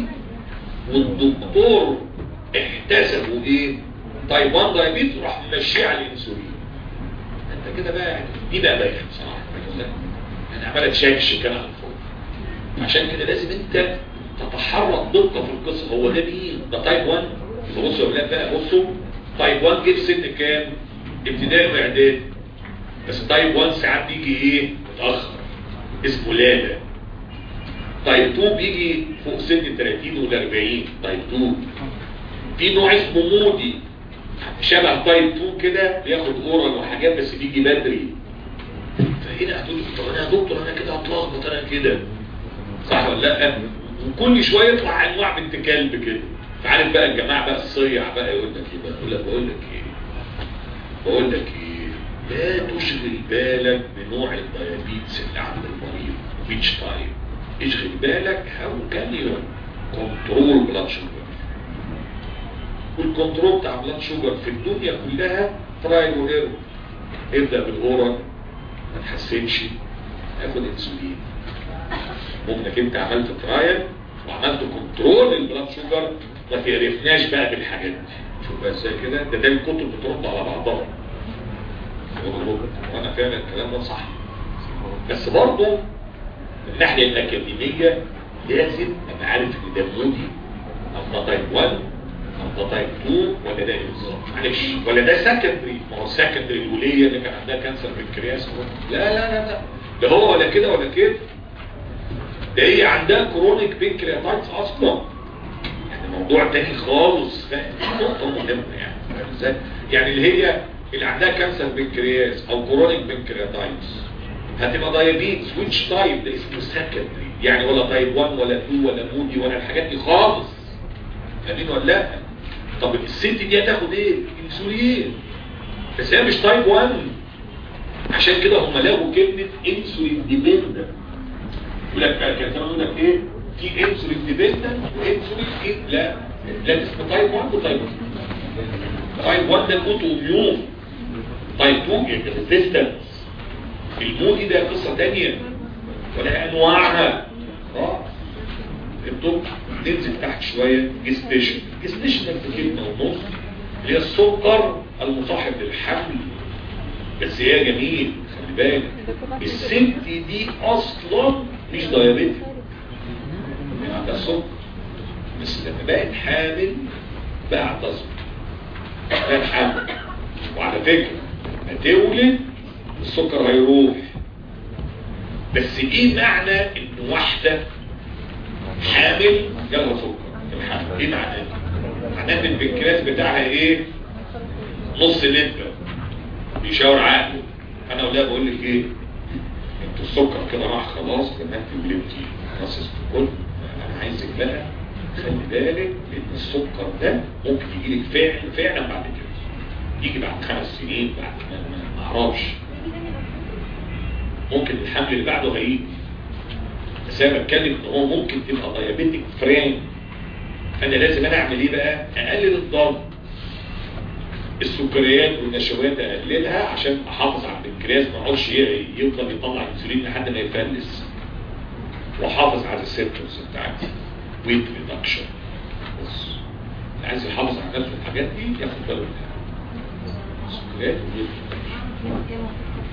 والدكتور احتسبوا ايه تايب 1 دايابيتس وراح ممشيه على الانسولين انت كده بقى يعني دي بقى بايخ بصراحه انا عماله تشكش كده على الفوق عشان كده لازم انت تتحرك دقه في القصه هو ده مين ده تايب 1 بصوا يا ولاد بقى بصوا تايب 1 جه في سن كام ابتدائي واعدادي بس تايب 1 ساعات بيجي ايه متاخر اسمه لالا تايب 2 بيجي فوق سن 30 وال 40 تايب 2 في نوع اسمه مودي شبه تايب 2 كده بياخد اورال وحاجات بس بيجي بدري فهنا هتقول طب انا يا دكتور انا كده هتلخبط انا كده صح ولا لا وكل شويه يطلع انواع بنت كلب كده فعارف بقى الجماعه بقى الصيع بقى يقول لك ايه بقى يقول لك بقول لك ايه بقول لك ايه لا تشغل بالك بنوع الديابيتس اللي عند المريض which type اشغل بالك how can you control blood sugar والكنترول بتاع بلاد شوجر في الدنيا كلها ترايل وايرور ابدا بالاورال ما تحسنش اخد انسولين ممكن انت عملت ترايل وعملت كنترول للبلاد شوجر ما تعرفناش بقى بالحاجات دي شوف بقى ازاي كده ده ده الكتب بترد على بعضها وانا فعلا الكلام ده صح بس برضه من الناحيه الاكاديميه لازم ابقى عارف ان ده مودي او ده تايب 1 او ده تايب 2 ولا ده ايه بالظبط معلش ولا ده سكندري ما هو السكندري الوليه اللي كان عندها كانسر بنكرياس لا لا لا لا ده هو ولا كده ولا كده ده هي عندها كرونيك بنكرياتايتس اصلا يعني موضوع تاني خالص نقطه مهمه يعني فاهم ازاي يعني اللي هي اللي عندها كانسر بنكرياس او كرونيك بنكرياتايتس هتبقى دايابيتس ويتش تايب ده اسمه سكندري يعني ولا تايب 1 ولا 2 ولا مودي ولا الحاجات دي خالص فاهمين ولا لا طب الست دي هتاخد ايه انسولين بس هي مش تايب 1 عشان كده هم لغوا كلمه انسولين ديبندنت يقول لك كان زمان يقول لك ايه في انسولين ديبندنت وانسولين إيه؟ لا لا اسمه تايب 1 وتايب 2 تايب 1 ده الاوتو اميون تايب 2 الريزيستنس المودي ده قصة تانية ولا انواعها اه انتم ننزل تحت شوية جستيشن جستيشن في كلمة ونص اللي هي السكر المصاحب للحمل بس هي جميل خلي بالك الست دي اصلا مش دايابيتك يعني عندها سكر بس لما بقت حامل بقى عندها سكر بقت حامل وعلى فكرة هتولد السكر هيروح بس ايه معنى ان واحدة حامل جالها سكر في الحمل ايه معناه معناه ان البنكرياس بتاعها ايه نص لتر بيشاور عقله انا ولا بقول لك ايه انتوا السكر كده راح خلاص لما انت ولدتي خلاص الكل انا عايزك بقى خلي بالك ان السكر ده ممكن يجي لك فعلا فعلا بعد كده يجي بعد خمس سنين بعد ما ما- ما اعرفش ممكن الحمل اللي بعده هيجي بس انا بتكلم ان هو ممكن تبقى دايابيتك فرين فانا لازم انا اعمل ايه بقى اقلل الضغط السكريات والنشويات اقللها عشان احافظ على البنكرياس ما يقعدش ي- يفضل يطلع انسولين لحد ما يفلس واحافظ على الريسبتورز بتاعتي ويت ريدكشن بص اللي عايز يحافظ على نفسه الحاجات دي ياخد باله منها السكريات والويت ريدكشن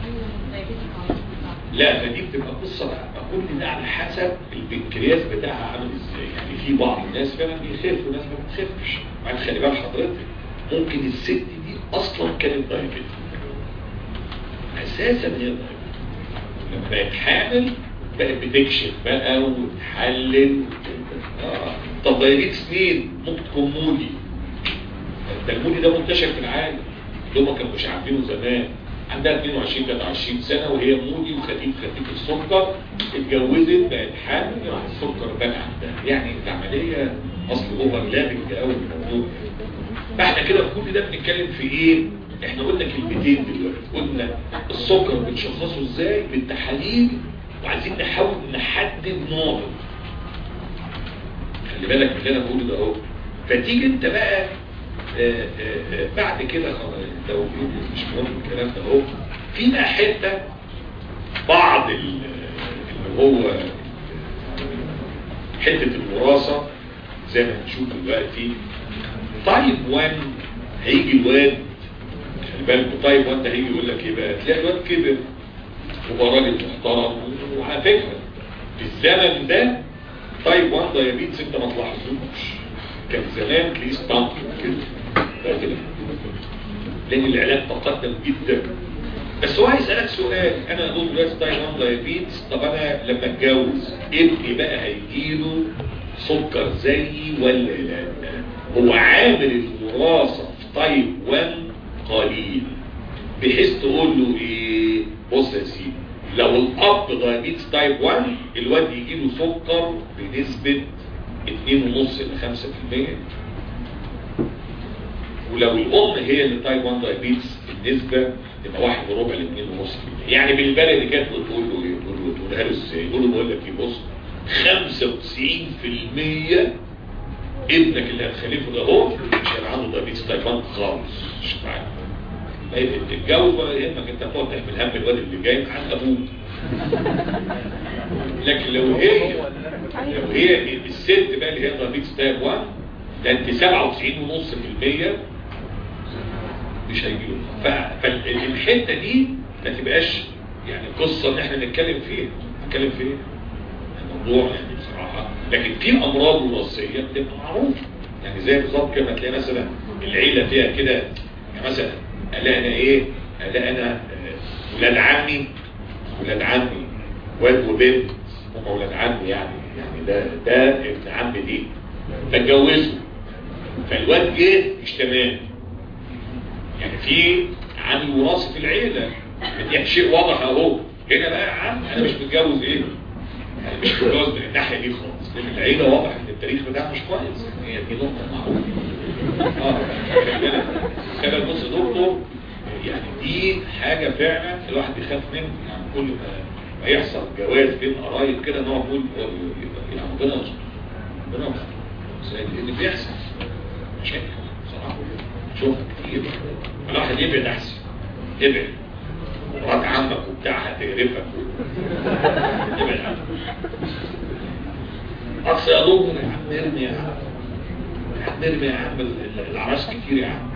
لا ده دي بتبقى قصه بقى كل ده على حسب البنكرياس بتاعها عامل ازاي يعني في بعض الناس فعلا بيخف وناس ما بتخفش بعد خلي بال حضرتك ممكن الست دي اصلا كانت دايبيتك اساسا هي دايبيتك لما بقت حامل بقت بتكشف بقى وتحلل آه. طب دايبيتس مين ممكن تكون مودي ده المودي ده منتشر في العالم اللي هم كانوا مش عارفينه زمان عندها 22 23 سنه وهي مودي وخفيف خفيف السكر اتجوزت بقت حامل راح السكر بقى عندها يعني العمليه اصل اوفر لابنج قوي الموضوع فاحنا كده في كل ده بنتكلم في ايه احنا قلنا كلمتين دلوقتي قلنا السكر بنشخصه ازاي بالتحاليل وعايزين نحاول نحدد نوعه خلي بالك من اللي انا بقوله ده اهو فتيجي انت بقى آه، آه، آه، بعد كده خلاص لو مش مهم الكلام ده اهو في بقى حته بعض ال- اللي هو حته الوراثه زي ما هنشوف دلوقتي طيب 1 هيجي الواد خلي بالكوا طيب 1 ده هيجي يقول لك ايه بقى تلاقي الواد كبر وبقى راجل محترم وعلى فكره في الزمن ده طيب 1 دايابيتس انت ما تلاحظوش كان زمان تلاقيه ستامب كده بقى كده لان العلاج تقدم جدا بس هو هيسألك سؤال انا اقول دلوقتي تايب 1 دايابيتس طب انا لما اتجوز ابني بقى هيجيله سكر زيي ولا لا هو عامل الوراثة في تايب 1 قليل بحيث تقول له ايه بص يا سيدي لو الاب دايابيتس تايب 1 الواد يجيله سكر بنسبة 2.5 ل 5% ولو الام هي اللي تايب 1 دايابيتس النسبه تبقى واحد وربع ل 2.5 يعني بالبلدي كانت تقول له ايه تقول له تقولها له ازاي يقول له بقول لك ايه بص 95% ابنك اللي هتخلفه ده هو مش هيبقى عنده دايابيتس تايب 1 خالص مش معاك لا يبقى تتجوز ولا يهمك انت تقعد تحمل هم الواد اللي جاي عن ابوك لكن لو هي لو هي الست بقى اللي هي دايابيتس تايب 1 ده انت 97.5% مش هيجيله فالحته دي ما تبقاش يعني قصه ان احنا نتكلم فيها نتكلم في ايه؟ الموضوع يعني بصراحه لكن في امراض وراثيه بتبقى معروفه يعني زي بالظبط كده تلاقي مثلا العيله فيها كده يعني مثلا الاقي انا ايه؟ الاقي انا آه، ولاد عمي ولاد عمي واد وبنت هم ولاد عمي يعني يعني ده ده ابن عم دي فاتجوزوا فالواد جه مش تمام يعني في عامل وراثي في العيله دي شيء واضح اهو هنا بقى يا عم انا مش متجوز ايه انا مش متجوز من الناحيه دي خالص لان العيله واضح ان التاريخ بتاعها مش كويس هي دي نقطه معروفه اه خلي بالك خلي بالك بص يا دكتور يعني دي حاجه فعلا الواحد بيخاف منها يعني كل ما ما يحصل جواز بين قرايب كده نقعد نقول يعني ربنا يستر ربنا يستر بس اللي بيحصل مشاكل بصراحه شوف كتير الواحد يبعد احسن ابعد مرات عمك وبتاع هتقرفك ابعد عنك اقصى يا دكتور يا عم ارمي يا عم يا عم ارمي يا عم ال- ال- العراس كتير يا عم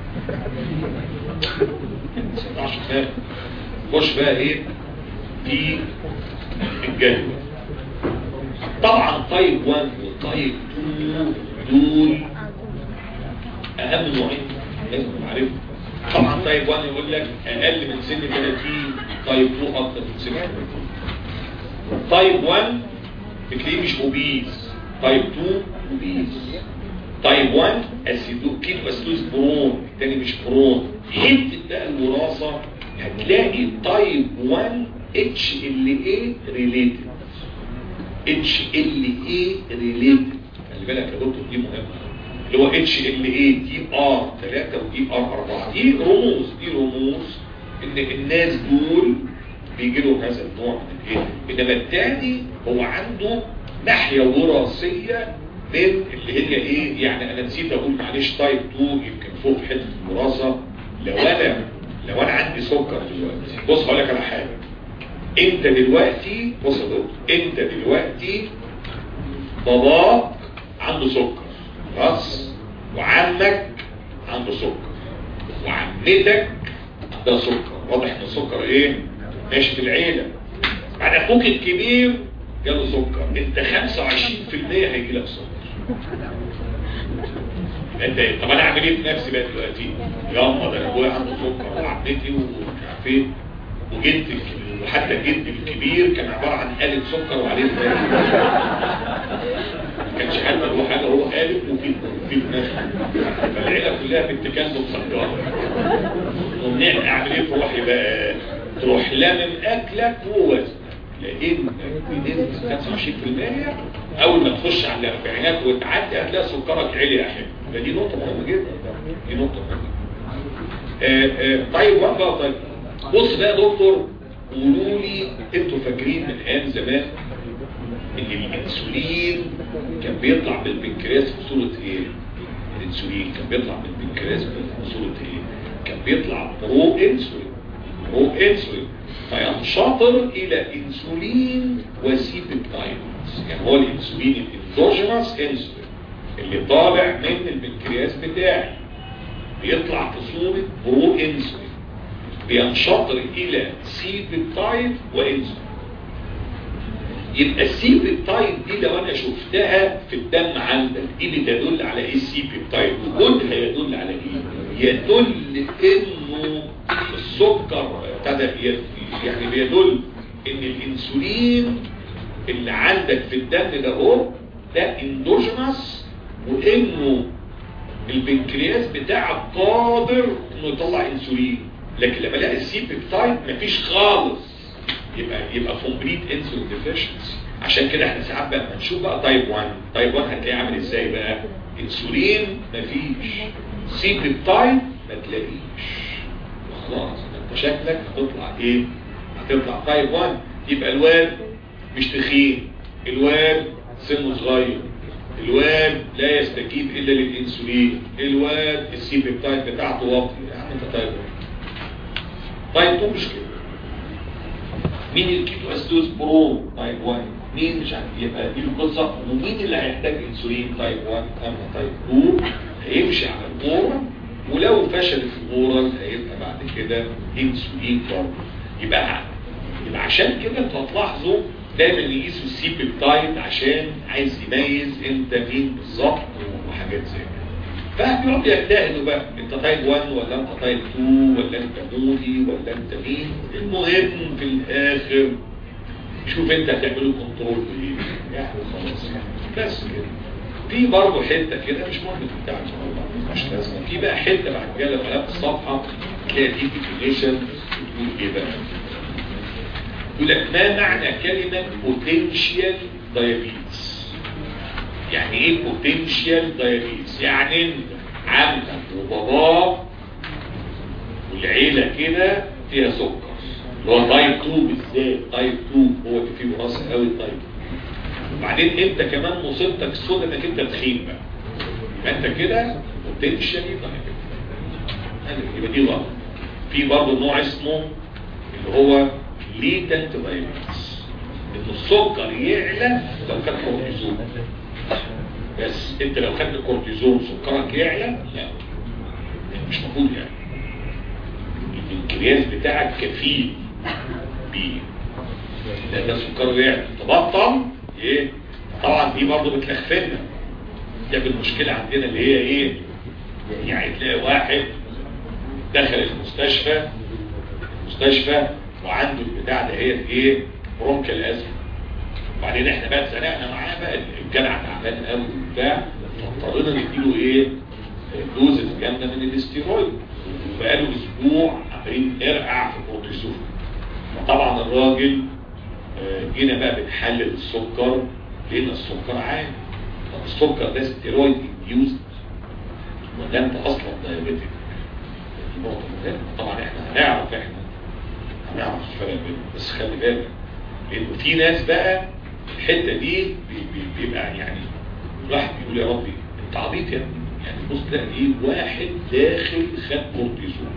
ما تسمعش خير خش بقى ايه في الجدول طبعا طيب 1 وطيب 2 دول اهم نوعين لازم نعرفهم طبعا طيب 1 يقول لك اقل من سن 30 طيب 2 اكتر من سن 30 طيب 1 بتلاقيه مش اوبيز طيب 2 اوبيز طيب 1 اسيدو كيتو اسيدوز برون الثاني مش برون حته بقى الوراثه هتلاقي طيب 1 اتش ال اي ريليتد اتش ال اي ريليتد خلي بالك يا دكتور دي مهمه اللي هو اتش ال اي دي ار 3 ودي ار 4 دي رموز دي رموز ان الناس دول بيجي لهم هذا النوع من الايه انما الثاني هو عنده ناحيه وراثيه من اللي هي ايه يعني انا نسيت اقول معلش تايب 2 يمكن فوق في حته الوراثه لو انا لو انا عندي سكر دلوقتي بص هقول لك على حاجه انت دلوقتي بص يا دكتور انت دلوقتي باباك عنده سكر خلاص وعمك عنده سكر وعمتك عندها سكر واضح ان السكر ايه ماشي في العيله بعد اخوك الكبير جاله سكر انت 25% هيجي لك سكر انت طب انا اعمل ايه في نفسي بقى دلوقتي ياما ده انا ابويا عنده سكر وعمتي ومش عارف ايه وجدي الكبير وحتى جدي الكبير كان عباره عن آلة سكر وعليه الماء ما كانش حد له حاجه هو قالب وفي في دماغ فالعيله كلها بنت كلب مسكره ونعمل اعمل ايه في روحي بقى تروح لامم اكلك ووزنك لان بنسبه 25% اول ما تخش على الاربعينات وتعدي هتلاقي سكرك عالي يا احمد فدي نقطه مهمه جدا دي نقطه مهمه آه آه طيب وان بقى طيب بص بقى يا دكتور قولوا لي انتوا فاكرين من ايام زمان ان الانسولين كان بيطلع بالبنكرياس في صوره ايه الانسولين كان بيطلع بالبنكرياس في صوره ايه كان بيطلع برو انسولين برو انسولين فينشطر الى انسولين وسي بيبتايدز يعني هو الانسولين الاندوجينوس انسولين اللي طالع من البنكرياس بتاعي بيطلع في صوره برو انسولين بينشطر الى سي بيبتايد وانسولين يبقى السي بيبتايد دي لو انا شفتها في الدم عندك دي بتدل على ايه السي بيبتايد وجودها يدل على ايه يدل انه السكر ابتدى يعني بيدل ان الانسولين اللي عندك في الدم ده هو ده اندوجينوس وانه البنكرياس بتاعك قادر انه يطلع انسولين لكن لما الاقي السي بيبتايد مفيش خالص يبقى يبقى كومبليت انسولين ديفيشنسي عشان كده احنا ساعات بقى لما نشوف بقى تايب 1 تايب 1 هتلاقيه عامل ازاي بقى انسولين مفيش سي بيبتايد ما تلاقيش خلاص انت شكلك هتطلع ايه هتطلع تايب 1 يبقى الواد مش تخين الواد سنه صغير الواد لا يستجيب الا للانسولين الواد السي بيبتايد بتاعته واطي يا عم انت تايب 1 تايب 2 مش كده مين الكيتو اسيدوز برو تايب 1 مين مش عارف يبقى دي القصه ومين اللي هيحتاج انسولين تايب 1 اما تايب 2 هيمشي على الاورال ولو فشل في الاورال هيبقى بعد كده انسولين برضه يبقى يبقى عشان كده انتوا هتلاحظوا دايما يقيسوا السي بيبتايد عشان عايز يميز انت مين بالظبط وحاجات زي كده فبيقعدوا يجتهدوا بقى انت تايب 1 ولا انت تايب 2 ولا انت مودي ولا انت مين المهم في الاخر شوف انت هتعمله كنترول بايه يعني خلاص بس كده في برضه حته كده مش مهم بتاعك مش لازمه في بقى حته بعد كده لما الاقي الصفحه تلاقي دي ديفينيشن بتقول ايه بقى يقول لك ما معنى كلمه بوتنشال دايابيتس يعني ايه بوتنشال دايابيتس يعني انت عمك وباباك والعيله كده فيها سكر اللي هو تايب 2 بالذات تايب 2 هو اللي فيه وراثه قوي تايب وبعدين انت كمان مصيبتك السوداء انك انت تخين بقى يبقى انت كده بوتنشالي دايابيتس يبقى دي غلط في برضه نوع اسمه اللي هو ليتنت دايابيتس ان السكر يعلى لو كان كورتيزون بس انت لو خدت كورتيزون سكرك يعلى لا مش المفروض يعني البنكرياس بتاعك كفيل بيه ده ده سكره يعلى تبطل ايه طبعا دي برضه بتلخفنا ده المشكله عندنا اللي هي ايه يعني تلاقي واحد دخل المستشفى المستشفى وعنده البتاع ده هي ايه برونكال ازمه وبعدين احنا بقى اتزنقنا معاه بقى الجدع تعبان قوي وبتاع فاضطرينا نديله ايه دوزز جامده من الاستيرويد وبقاله اسبوع عمالين نرقع في الكورتيزون وطبعا الراجل جينا بقى بنحلل السكر لقينا السكر عالي طب السكر ده ستيرويد انديوز ولا انت اصلا دايابيتك دي نقطه مهمه طبعا احنا هنعرف احنا هنعرف الفرق بينهم بس خلي بالك لانه في ناس بقى الحته دي بي- بي- بيبقى يعني الواحد بيقول يا ربي انت عبيط يا ابني يعني بص تلاقي ايه واحد داخل خد كورتيزون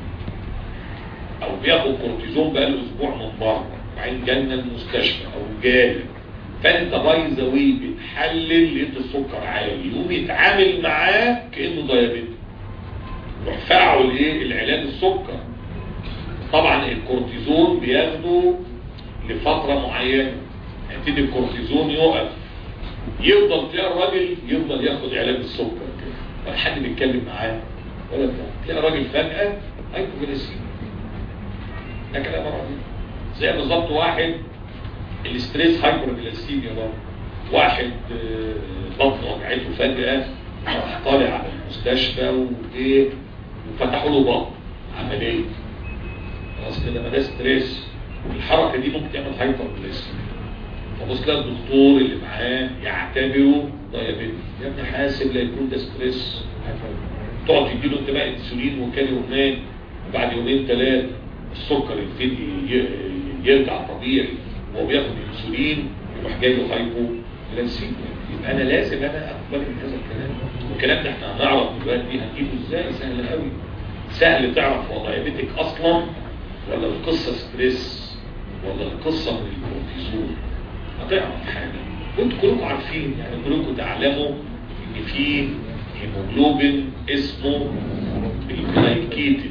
او بياخد كورتيزون بقى له اسبوع من بره وبعدين جالنا المستشفى او جالك فانت باي ذا واي بتحلل لقيت السكر عالي يقوم يتعامل معاه كانه دايابيتي يروح فعوا الايه العلاج السكر طبعا الكورتيزون بياخده لفتره معينه يبتدي الكورتيزون يقف يفضل تلاقي الراجل يفضل ياخد علاج السكر كده ولا حد بيتكلم معاه ولا بتاع تلاقي الراجل فجاه هايبوجليسيميا ده كلام رهيب زي بالظبط واحد الاستريس هايبرجليسيميا برضه واحد آه، بطنه وجعته فجأة راح طالع على المستشفى وايه وفتحوا له بطن عملية خلاص كده ما ده ستريس الحركة دي ممكن تعمل هايبرجليسيميا فبص لها الدكتور اللي معاه يعتبره دايابيتي يا ابني حاسب لا يكون ده ستريس تقعد تديله انت بقى انسولين وكان يومين وبعد يومين ثلاثه السكر يبتدي ي- يرجع طبيعي وهو بياخد انسولين يروح جاي له هايبو جلايسيميا يبقى انا لازم انا اخد بالي من هذا الكلام والكلام ده احنا هنعرف دلوقتي هنجيبه ازاي سهل قوي سهل تعرف هو دايابيتك اصلا ولا القصه ستريس ولا القصه من الكورتيزون هتعرف حاجه وانتوا كلكم عارفين يعني كلكم تعلموا ان في هيموجلوبين اسمه الجلايكيتد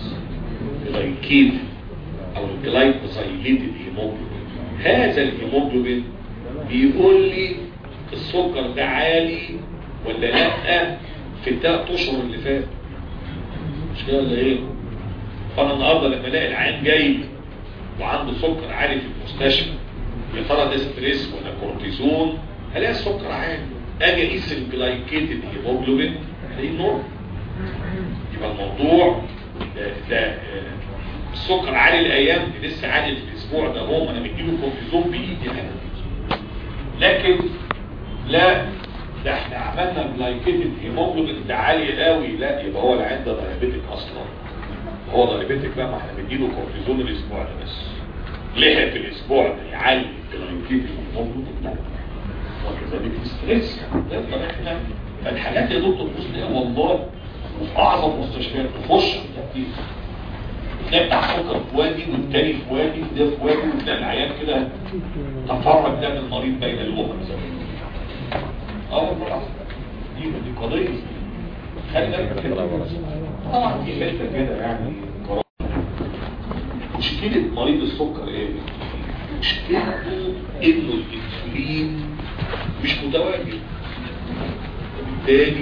جلايكيتد او الجلايكوزايليتد هيموجلوبين هذا الهيموجلوبين بيقول لي السكر ده عالي ولا لا في الثلاث اشهر اللي فاتوا مش كده ولا ايه فانا النهارده لما الاقي العيان جاي وعنده سكر عالي في المستشفى يا ترى ده ستريس ولا كورتيزون هلاقي السكر عالي اجي اقيس الجلايكيتد هيموجلوبين الاقيه نورمال يبقى الموضوع ده, ده آه، السكر عالي الايام دي لسه عالي في الاسبوع ده هو انا مديله كورتيزون بايدي انا لكن لا ده احنا عملنا جلايكيتد هيموجلوبين ده عالي قوي لا يبقى هو العين ده دايابيتك اصلا هو دايابيتك بقى ما احنا مديله كورتيزون الاسبوع ده بس لحق في الاسبوع ده يعلي الجلايكيتد هيموجلوبين لا وكذلك الستريس لازم احنا فالحاجات يا دكتور بص ليها والله وفي اعظم مستشفيات تخش تحكيم تلاقي بتاع سكر في وادي والتاني في وادي وده في وادي وتلاقي العيان كده تفرج دم المريض بين الوهم زي ما بيقولوا. اه والله دي دي قضيه خلي بالك كده. طبعا في حته كده يعني مشكله مريض السكر ايه؟ مشكلته انه الانسولين مش متواجد وبالتالي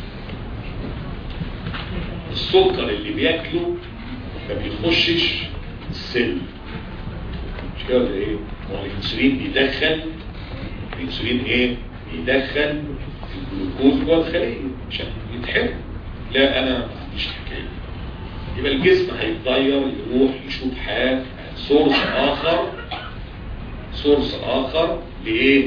السكر اللي بياكله ما بيخشش السل مش كده ولا ايه؟ هو الانسولين بيدخل الانسولين ايه؟ بيدخل الجلوكوز جوه الخليه عشان يتحرق لا انا ما عنديش الحكايه دي. يبقى الجسم هيتغير يروح يشوف حاجه سورس اخر سورس اخر لايه؟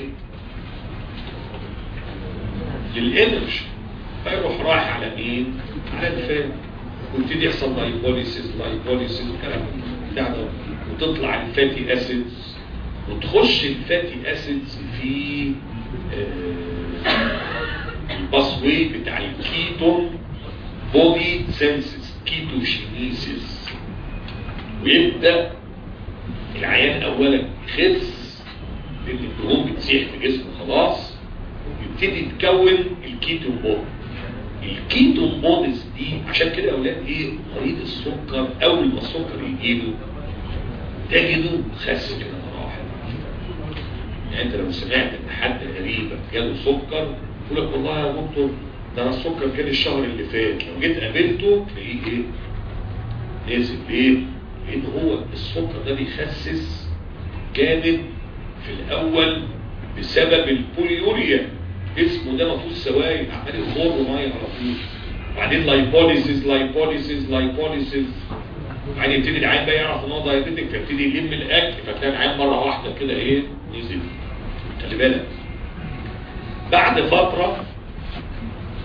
للانرجي فيروح رايح على مين؟ على الفات ويبتدي يحصل لايبوليسيس لايبوليسيس الكلام بتاع ده وتطلع الفاتي اسيدز وتخش الفاتي اسيدز في آه، الباسوي بتاع الكيتون بودي سينسز كيتوشينيسيس ويبدا العيان اولا يخس لان الدهون بتسيح في جسمه خلاص يبتدي تكون الكيتون بودي الكيتون بوديز دي عشان كده يا اولاد ايه مريض السكر اول ما السكر يجيله تجده خس كده مراحل يعني انت لو سمعت ان حد قريبك جاله سكر يقول لك والله يا دكتور ده انا السكر جالي الشهر اللي فات لو جيت قابلته تلاقيه ايه نزل ليه؟ لان هو السكر ده بيخسس جامد في الاول بسبب البوليوريا اسمه ده ما فيهوش سوائل عمال يخر ميه على طول وبعدين لايبوليسيس لايبوليسيس لايبوليسيس بعدين يبتدي العين بقى يعرف ان هو دايابيتك فيبتدي يلم الاكل فتلاقي العين مره واحده كده ايه نزل خلي بالك بعد فتره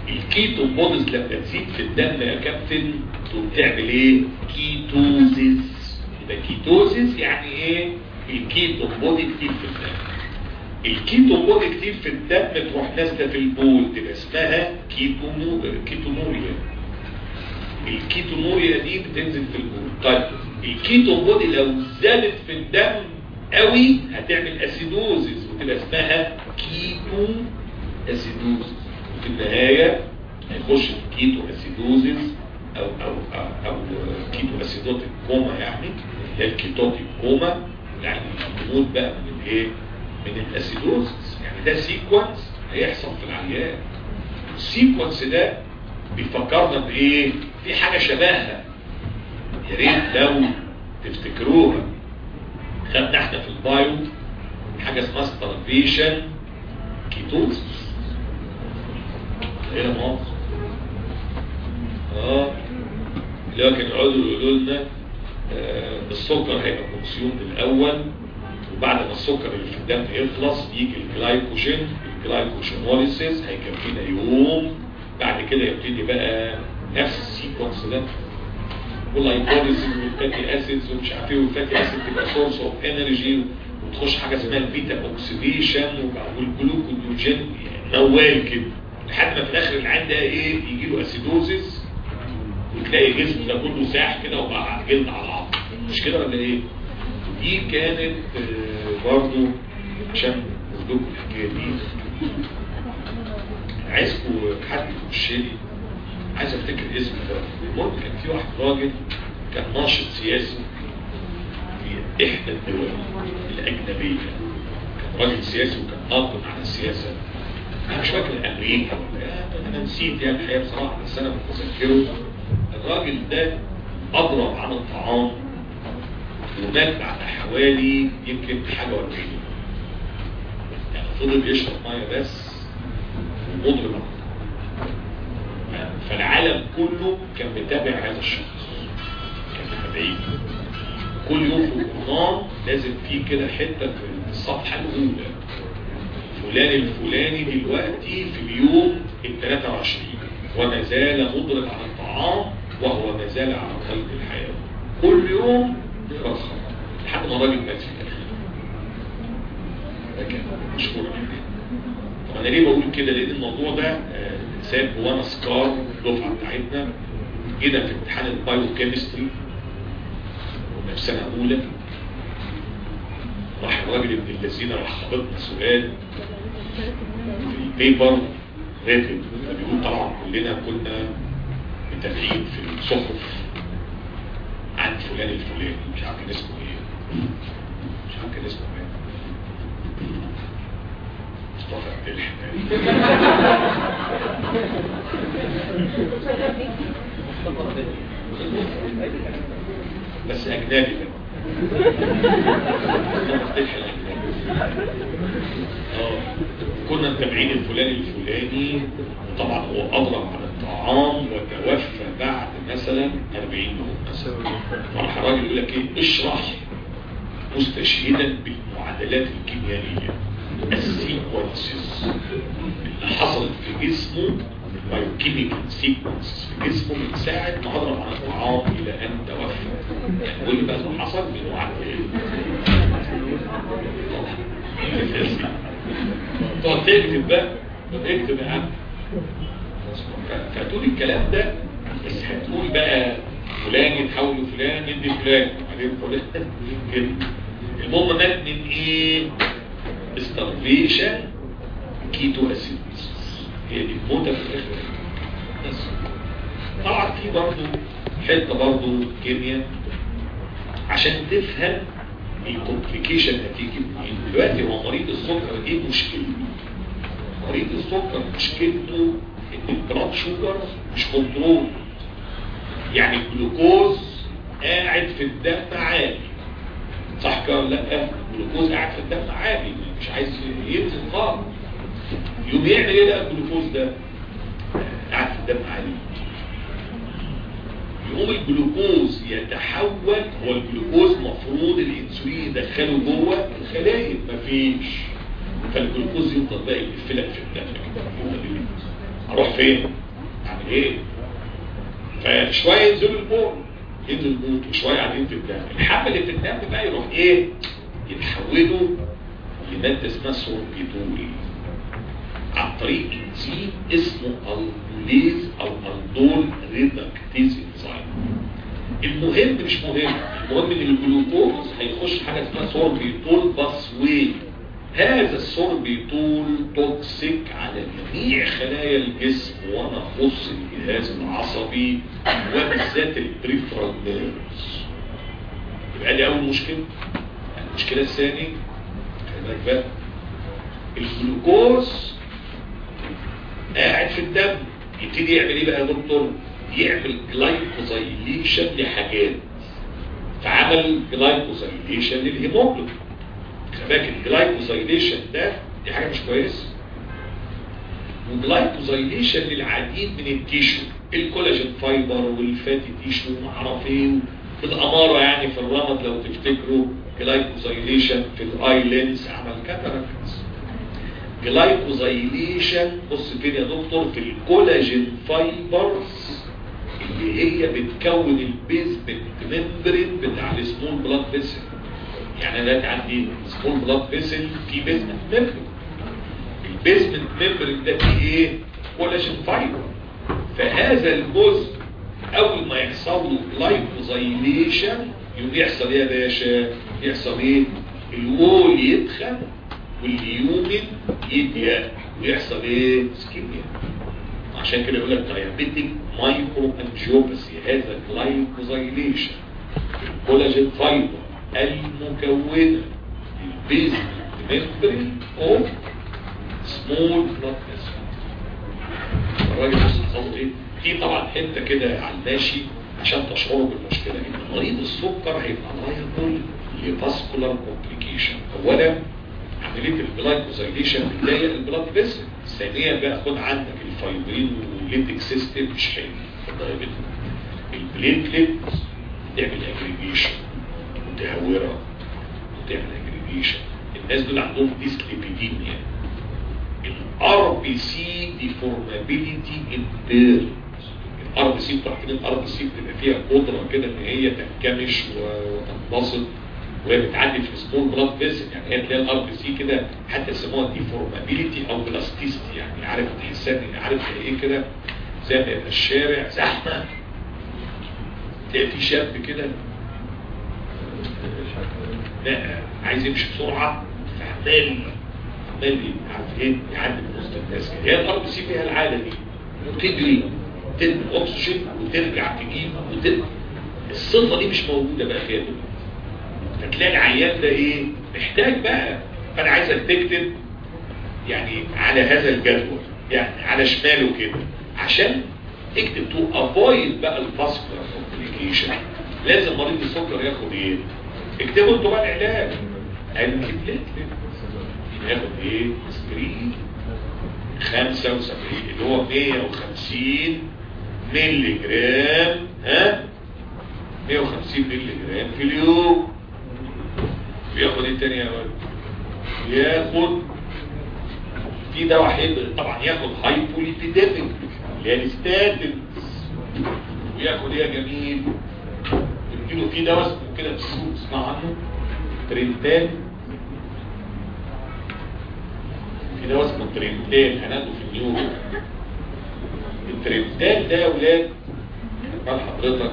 الكيتو بودز لما تزيد في الدم يا كابتن تقوم تعمل ايه كيتوزيس يبقى كيتوزيس يعني ايه الكيتو بودي كتير في الدم الكيتو بودي كتير في الدم تروح نازله في البول تبقى اسمها كيتونو كيتونوريا الكيتونوريا دي بتنزل في البول طيب الكيتو بودي لو زادت في الدم قوي هتعمل اسيدوزيس وتبقى اسمها كيتو اسيدوزيس وفي النهايه هيخش في كيتو اسيدوزيس او او او, أو كيتو اسيدوتيك كوما يعني اللي هي الكيتوتيك كوما يعني تموت بقى من الايه من الاسيدوزيس يعني ده سيكونس هيحصل في العيان السيكونس ده بيفكرنا بايه في حاجه شبهها يا ريت لو تفتكروها خدنا احنا في البايو حاجه اسمها ستارفيشن كيتوزيس هنا مؤاخذة اه اللي هو كانوا يقعدوا يقولوا لنا آه السكر هيبقى كونسيوم الاول وبعد ما السكر اللي في الدم يخلص يجي الجلايكوجين الجلايكوجينوليسيس هيكفينا يوم بعد كده يبتدي بقى نفس السيكونس ده واللايبوليسيس والفاتي اسيدز ومش عارف ايه والفاتي اسيد تبقى سورس اوف انرجي وتخش حاجه اسمها البيتا اوكسيديشن والجلوكوجين موال كده لحد ما في الاخر العين ده ايه يجي له اسيدوزيس وتلاقي جسمه ده كله ساح كده وبقى جلد على العظم مش كده ولا ايه؟ دي كانت آه برضو عشان اقول لكم الحكايه دي عايزكم حد يخش لي عايز افتكر اسمه ده المهم كان في واحد راجل كان ناشط سياسي في احدى الدول الاجنبيه كان راجل سياسي وكان ناقد على السياسه انا مش فاكر امريكا ولا انا نسيت يعني الحقيقه بصراحه بس انا متذكره الراجل ده اضرب عن الطعام ومات بعد حوالي يمكن حاجه و يعني فضل يشرب ميه بس ومضرب عن الطعام فالعالم كله كان متابع هذا الشخص كان متابعين كل يوم في القرآن لازم فيه كده حته في الصفحه الاولى فلان الفلاني دلوقتي في اليوم ال 23 وما زال مضرب على الطعام وهو ما زال على قيد الحياة كل يوم يقرأ الخبر لحد ما الراجل مات في الاخر لكن مشكور جدا طب انا ليه بقول كده لان الموضوع ده ساب جوانا سكار الدفعه بتاعتنا جينا في امتحان البايو كيمستري في سنه اولى راح الراجل ابن الذين راح خبطنا سؤال في البيبر ريتد بيقول طبعا كلنا كنا متابعين في الصحف عن فلان الفلاني مش عارف كان اسمه ايه مش عارف كان اسمه ايه مصطفى عبد الحمام بس اجنبي اه كنا متابعين الفلاني الفلاني طبعا هو اضرب على الطعام وتوفى بعد مثلا 40 يوم مثلا فراح الراجل يقول لك ايه اشرح مستشهدا بالمعادلات الكيميائيه السيكونسز اللي حصلت في جسمه بايوكيميكال سيكونس في جسمه من ساعه ما اضرب على الطعام الى ان توفى يعني قول لي بقى اللي حصل من معادلات تقعد تكتب بقى اكتب يا عم فتقول الكلام ده بس هتقول بقى فلان يتحول لفلان يدي فلان وبعدين فلان كده المهم مات من ايه؟ استرفيشن كيتو اسيد هي دي الموتة في الاخر بس طبعا في برضه حته برضه كيمياء عشان تفهم الكومبليكيشن هتيجي منين دلوقتي هو مريض السكر ايه مشكلته مريض السكر مشكلته ان البلاد شوجر مش كنترول يعني الجلوكوز قاعد في الدم عالي صح كده ولا لا الجلوكوز قاعد في الدم عالي مش عايز ينزل خالص يقوم يعمل ايه بقى الجلوكوز ده قاعد في الدم عالي يقوم الجلوكوز يتحول هو الجلوكوز مفروض الانسولين يدخله جوه الخلايا مفيش فالجلوكوز يفضل بقى يقفلك في الدم اروح فين اعمل ايه فشويه ينزلوا البول ينزل البول وشويه قاعدين في الدم الحبه اللي في الدم بقى يروح ايه يتحولوا لماده اسمها سوربيتول عن طريق انزيم اسمه البوليز او الدول ريدكتيز انزيم المهم مش مهم المهم ان الجلوكوز هيخش حاجه اسمها سوربيتول باسوي هذا السوربيتول توكسيك على جميع خلايا الجسم وما يخص الجهاز العصبي وبالذات البريفرال نيرفز يبقى دي اول مشكله المشكله الثانيه خلي بالك بقى الجلوكوز قاعد في الدم يبتدي يعمل ايه بقى يا دكتور يعمل جلايكوزايليشن لحاجات فعمل جلايكوزايليشن للهيموجلوبين خباك الجلايكوزايليشن ده دي حاجه مش كويسه وجلايكوزايليشن للعديد من التيشو الكولاجين فايبر والفاتي تيشو وما اعرف ايه بالاماره يعني في الرمد لو تفتكروا جلايكوزايليشن في الاي لينس عمل كاتاراكتس جلايكوزايليشن بص فين يا دكتور في الكولاجين فايبرز اللي هي بتكون البيزمنت ممبرين بتاع السمول بلاد فيسل يعني انا دلوقتي عندي سمول بلاد فيسل في بيزمنت ممبرين البيزمنت ممبرين ده فيه ايه كولاجين فايبر فهذا الجزء اول ما يحصل له جلايكوزايليشن يقوم يحصل ايه يا باشا يحصل ايه الوول يدخل واليومن يضيق ويحصل ايه سكيميا عشان كده يقول لك دايابيتيك مايكرو انجيوباسي هذا جلايكوزايليشن الكولاجين فايبر المكونه البيزمنت ممبرين اوف سمول بلاد فيسل الراجل بص حصل ايه في طبعا حته كده على الماشي عشان تشعروا بالمشكله ان مريض السكر هيبقى لايبل لفاسكولار كومبليكيشن اولا عمليه الجلايكوزايليشن بتضايق البلاد فيسل ثانيا بقى خد عندك الفايبرين والليتك سيستم مش حلو الدايابيتك البليتلت تعمل اجريجيشن متهوره وتعمل اجريجيشن الناس دول عندهم ديسليبيديميا الار بي سي ديفورمابيليتي امبيرد الار بي سي بتاعتين الار بي سي بتبقى فيها قدره كده ان هي تنكمش وتنبسط وهي بتعدي في سمول بلاد فيسل يعني هي تلاقي الار بي سي كده حتى يسموها ديفورمابيليتي او بلاستيستي يعني عارف تحسها عارف زي ايه كده زي ما يبقى الشارع زحمه تلاقي في شاب كده لا عايز يمشي بسرعه فعمال عمال عارف ايه يعدي من وسط الناس كده هي الار بي سي فيها العاده دي وتجري تدي اكسجين وترجع تجيب وترجع الصفه دي مش موجوده بقى فيها دلوقتي فتلاقي العيان ده ايه محتاج بقى فانا عايزك تكتب يعني على هذا الجدول يعني على شماله كده عشان اكتب تو افويد بقى الفاسكولار كومبليكيشن لازم مريض السكر ياخد ايه اكتبوا انتوا بقى العلاج الكبلات ياخد ايه اسبرين 75 اللي هو 150 مللي جرام ها 150 مللي جرام في اليوم بياخد ايه تاني يا ولد ياخد في دواء حلو طبعا ياخد هايبوليبيديميك اللي هي الستاتين وياخد ايه يا جميل تديله في دواء اسمه كده في السوق اسمع عنه ترينتان في دواء اسمه ترينتان هناخده في النيورو الترينتان ده يا ولاد قال حضرتك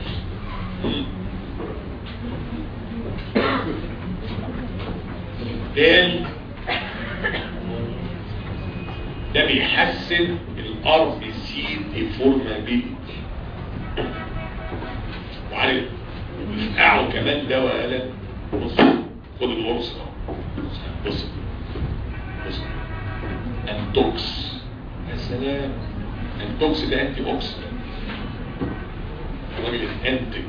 الترينتان ده بيحسن الار بي سي ديفورمابيلتي وعارف يفقعوا كمان دواء قلم بص خد الورص ده بص بص انتوكس يا سلام انتوكس ده انتي اوكسيدنت الراجل انتج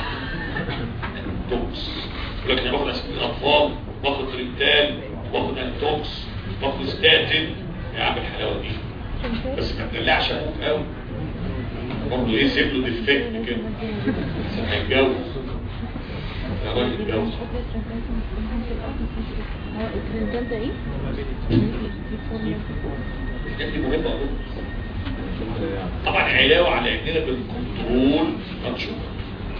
انتوكس يقول لك انا باخد اسبرين اطفال باخد ريتال باخد انتوكس باخد ستاتين يا عم الحلاوه دي بس ما تدلعش ابوك قوي برضه ايه سيب له ديفكت كده عشان هيتجوز يا راجل اتجوز الترندات ده ايه؟ الحاجات دي مهمه قوي طبعا علاوه على اننا بنكنترول بلاد شوجر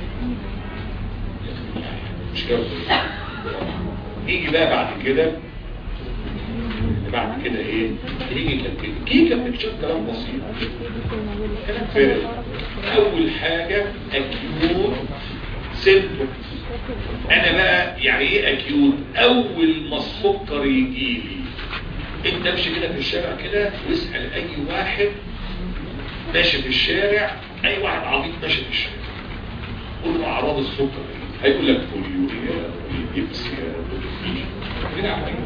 مش كده يجي بقى بعد كده بعد كده ايه يجي كده كيكه بتشوف كلام بسيط كلام فارغ اول حاجه اكيوت سيمبتوم انا بقى يعني ايه اكيوت اول ما السكر يجي لي انت امشي كده في الشارع كده واسال اي واحد ماشي في الشارع اي واحد عبيط ماشي في الشارع قول له اعراض السكر ايه هيقول لك بوليوريا بوليديبسيا بوليفيشيا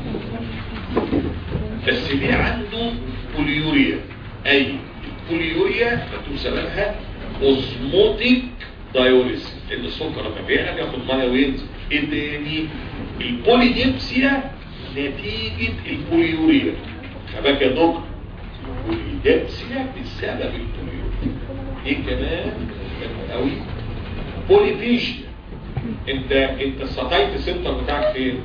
بس ليه عنده بوليوريا اي البوليوريا مكتوب سببها اوزموتيك دايوريس ان السكر لما بيعلى بياخد ميه وينزل ايه تاني البوليديبسيا نتيجة البوليوريا فبقى يا دكتور بوليديبسيا بسبب البوليوريا ايه كمان كمان قوي بوليفيشيا انت انت الساتايت سنتر بتاعك فين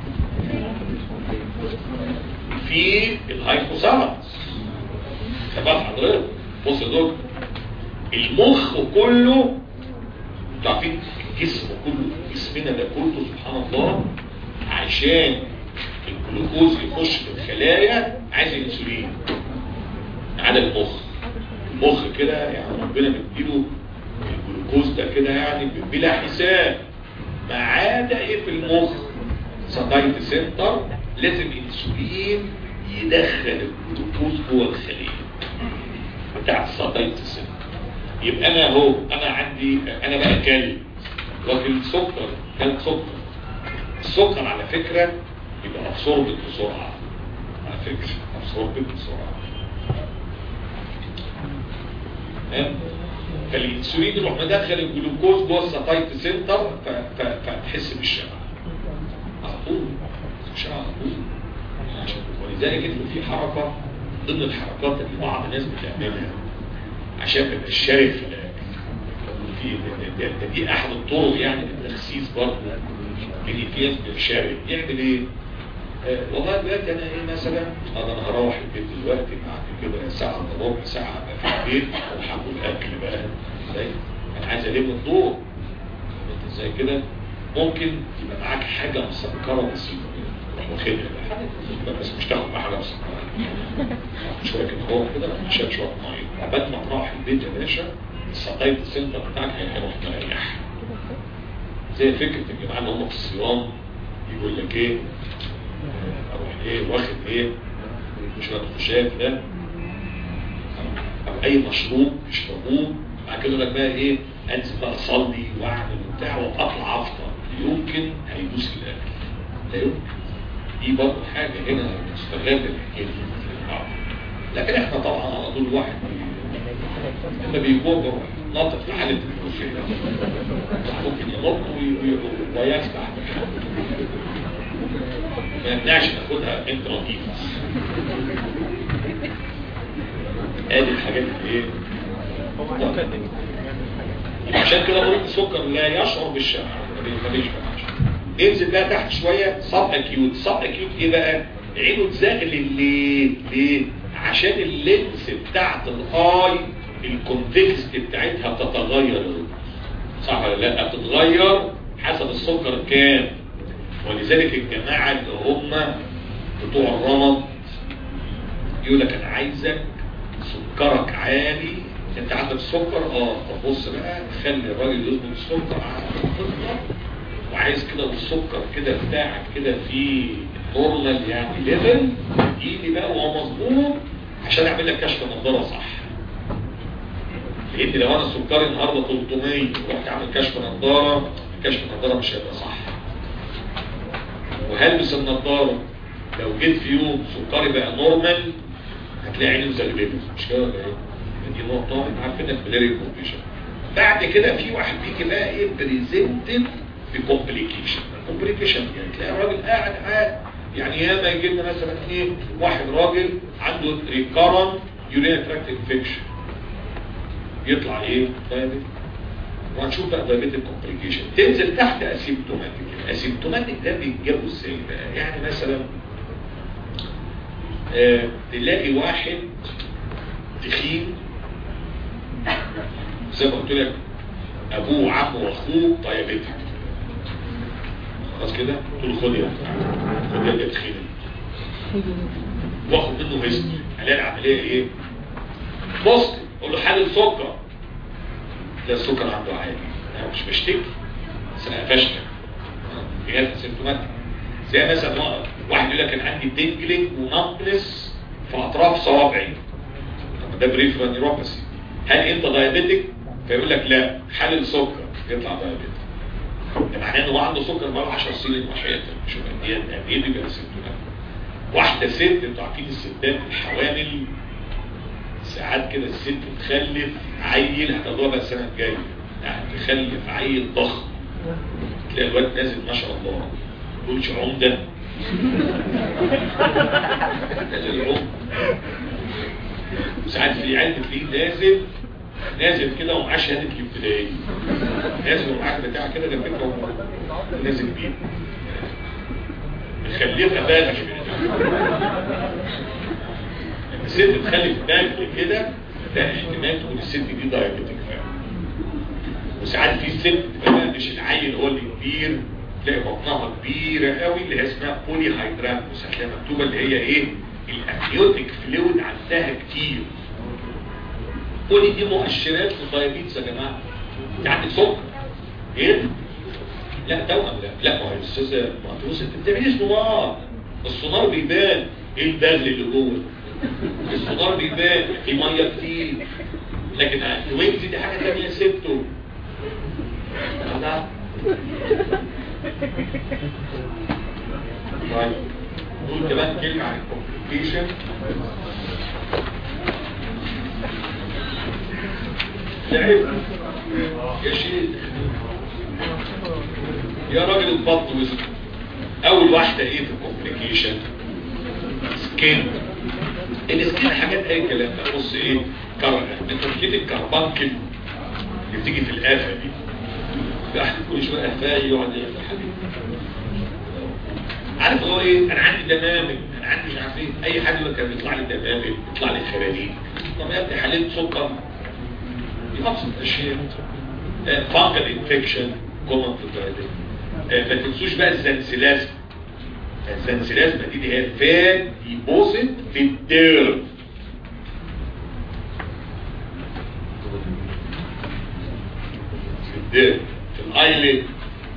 في الهايبوثالاموس شباب حضرتك بص يا دكتور المخ كله تعرفين الجسم كله جسمنا ده كله سبحان الله عشان الجلوكوز يخش في الخلايا عايز انسولين على المخ المخ كده يعني ربنا مديله الجلوكوز ده كده يعني بلا حساب ما عدا ايه في المخ ساتايت سنتر لازم انسولين يدخل الجلوكوز جوه الخليه بتاع الساتايت سنتر يبقى انا اهو انا عندي انا بقى كلب واكل سكر كلب سكر السكر على فكره يبقى ابسوربت بسرعه على فكره ابسوربت بسرعه تمام فالانسولين يروح مدخل الجلوكوز جوه الساتايت سنتر فتحس بالشبع على طول الشبع على طول ولذلك انه في حركه ضمن الحركات اللي بعض الناس بتعملها عشان ما يبقاش شارب في الاكل في ده, ده دي احد الطرق يعني للتخسيس برضه ان في ناس بتشارب يعمل ايه؟ آه والله دلوقتي انا ايه مثلا انا انا هروح البيت دلوقتي بعد كده ساعه الا ربع ساعه ابقى في البيت وهاكل اكل بقى ازاي؟ انا عايز الم الدور انت ازاي كده؟ ممكن يبقى معاك حاجه مسكره بسيطه تروح واخدها بقى بس مش تاخد معاها حاجه مسكره شويه كده هو كده شويه شويه ميه عبال ما تروح البيت يا باشا السقايط السنتر بتاعك هيروح مريح زي فكره الجماعه اللي هم في الصيام يقول لك ايه اروح ايه واخد ايه شويه خشاف ده او اي مشروب يشربوه بعد كده يقول لك بقى ايه انزل بقى اصلي واعمل وبتاع واطلع افطر يمكن هيدوس في الاكل لا يمكن دي برضه حاجه هنا مستغله الحكايه دي لكن احنا طبعا على طول واحد لما بيجوع ناطط في حالة المشكلة ممكن ينط ويسبح ما يمنعش ناخدها انتراتيفس ادي الحاجات اللي ايه عشان كده قلت السكر لا يشعر بالشبع ما بيشبعش انزل بقى تحت شوية صب اكيوت صب اكيوت ايه بقى عينه تزغلل ليه ليه عشان اللينس بتاعت الاي الكونفكستي بتاعتها بتتغير صح ولا لا بتتغير حسب السكر كام ولذلك الجماعة اللي هم بتوع الرمض يقول لك انا عايزك سكرك عالي انت عندك سكر اه طب بص بقى خلي الراجل يظبط السكر على الفطره وعايز كده السكر كده بتاعك كده في نورمال يعني ليفل يجي بقى وهو مظبوط عشان اعمل لك كشف نظاره صح لان لو انا سكري النهارده 300 ورحت اعمل كشف نظاره كشف النظاره مش هيبقى صح وهلبس النظاره لو جيت في يوم سكري بقى نورمال هتلاقي عيني مزغلله مش كده ولا ايه؟ دي نقطه انت عارف انك بلاري كومبليشن بعد كده في واحد بيجي بقى ايه بريزنتد بكومبليكيشن كومبليكيشن يعني تلاقي الراجل قاعد قاعد يعني ياما يجي لنا مثلا ايه واحد راجل عنده ريكارنت يورين تراكت انفكشن يطلع ايه دايبيت وهنشوف بقى دايبيت الكومبليكيشن تنزل تحت اسيمتوماتيك الاسيمتوماتيك ده بيتجابوا ازاي بقى يعني مثلا آه تلاقي واحد تخين زي ما قلت لك ابوه وعمه واخوه طيبتك خلاص كده قلت له خد يا خد يا تخين واخد منه هيستوري الاقي العمليه ايه بص قول له حالة سكر ده السكر عنده عالي انا مش بشتكي بس انا قفشتك هي سيمتوماتيك زي مثلا وا- واحد يقول لك انا عندي تنجلينج ونقلس في اطراف صوابعي طب ده بريفرال نيوروباثي هل انت دايابيتك فيقول لك لا حلل سكر يطلع دايابيتك ده معناه ان هو عنده سكر بقى 10 سنين مش هيقدر شوف قد ايه قد ايه بيبقى سيمتوماتيك واحده ست انتوا عارفين الستات الحوامل ساعات كده الست تخلف عيل هتاخدوها بقى السنه الجايه يعني تخلف عيل ضخم تلاقي الواد نازل ما شاء الله تقولش عمده نازل عمده ساعات في عيال تلاقيه نازل نازل كده ومعاه شهاده الابتدائي نازل ومعاه بتاع كده جنبك نازل بيه مخلفها بقى الست تخلف باكل كده ده احتمال تكون الست دي دايابيتك فعلا وساعات في ست بقى مش العيل هو اللي كبير تلاقي بطنها كبيره قوي اللي هي اسمها بولي هيدراموس هتلاقي مكتوبه اللي هي ايه الامنيوتيك فلويد عندها كتير بولي دي مؤشرات للدايابيتس يا جماعه يعني سكر ايه لا توأم لا لا ما هو الاستاذ ما هو بص انت بتعملي سونار السونار بيبان ايه البغل اللي جوه السونار بيبان في ميه كتير لكن الوينز دي حاجه ثانيه سبته لا طيب نقول كمان كلمه عن الكومبليكيشن لعب يا شيخ يا راجل البط وزن اول واحدة ايه في الكومبليكيشن سكين السكين حاجات اي كلام بقى بص ايه كر... انت بتجيب الكربانكل اللي بتيجي في الآفة دي واحد كل شوية قفاه يقعد يعمل حبيبي عارف هو ايه انا عندي دمامل انا عندي مش عارف ايه اي حد يقول لك كان بيطلع لي دمامل بيطلع لي خراريج طب يا ابني حللت سكر دي ابسط الاشياء فانجل انفكشن كومن في الدايابيت ما تنسوش بقى الزنسلازم الزنسلازم دي اللي هي فات ديبوزيت في الديرم في الديرم في الايلid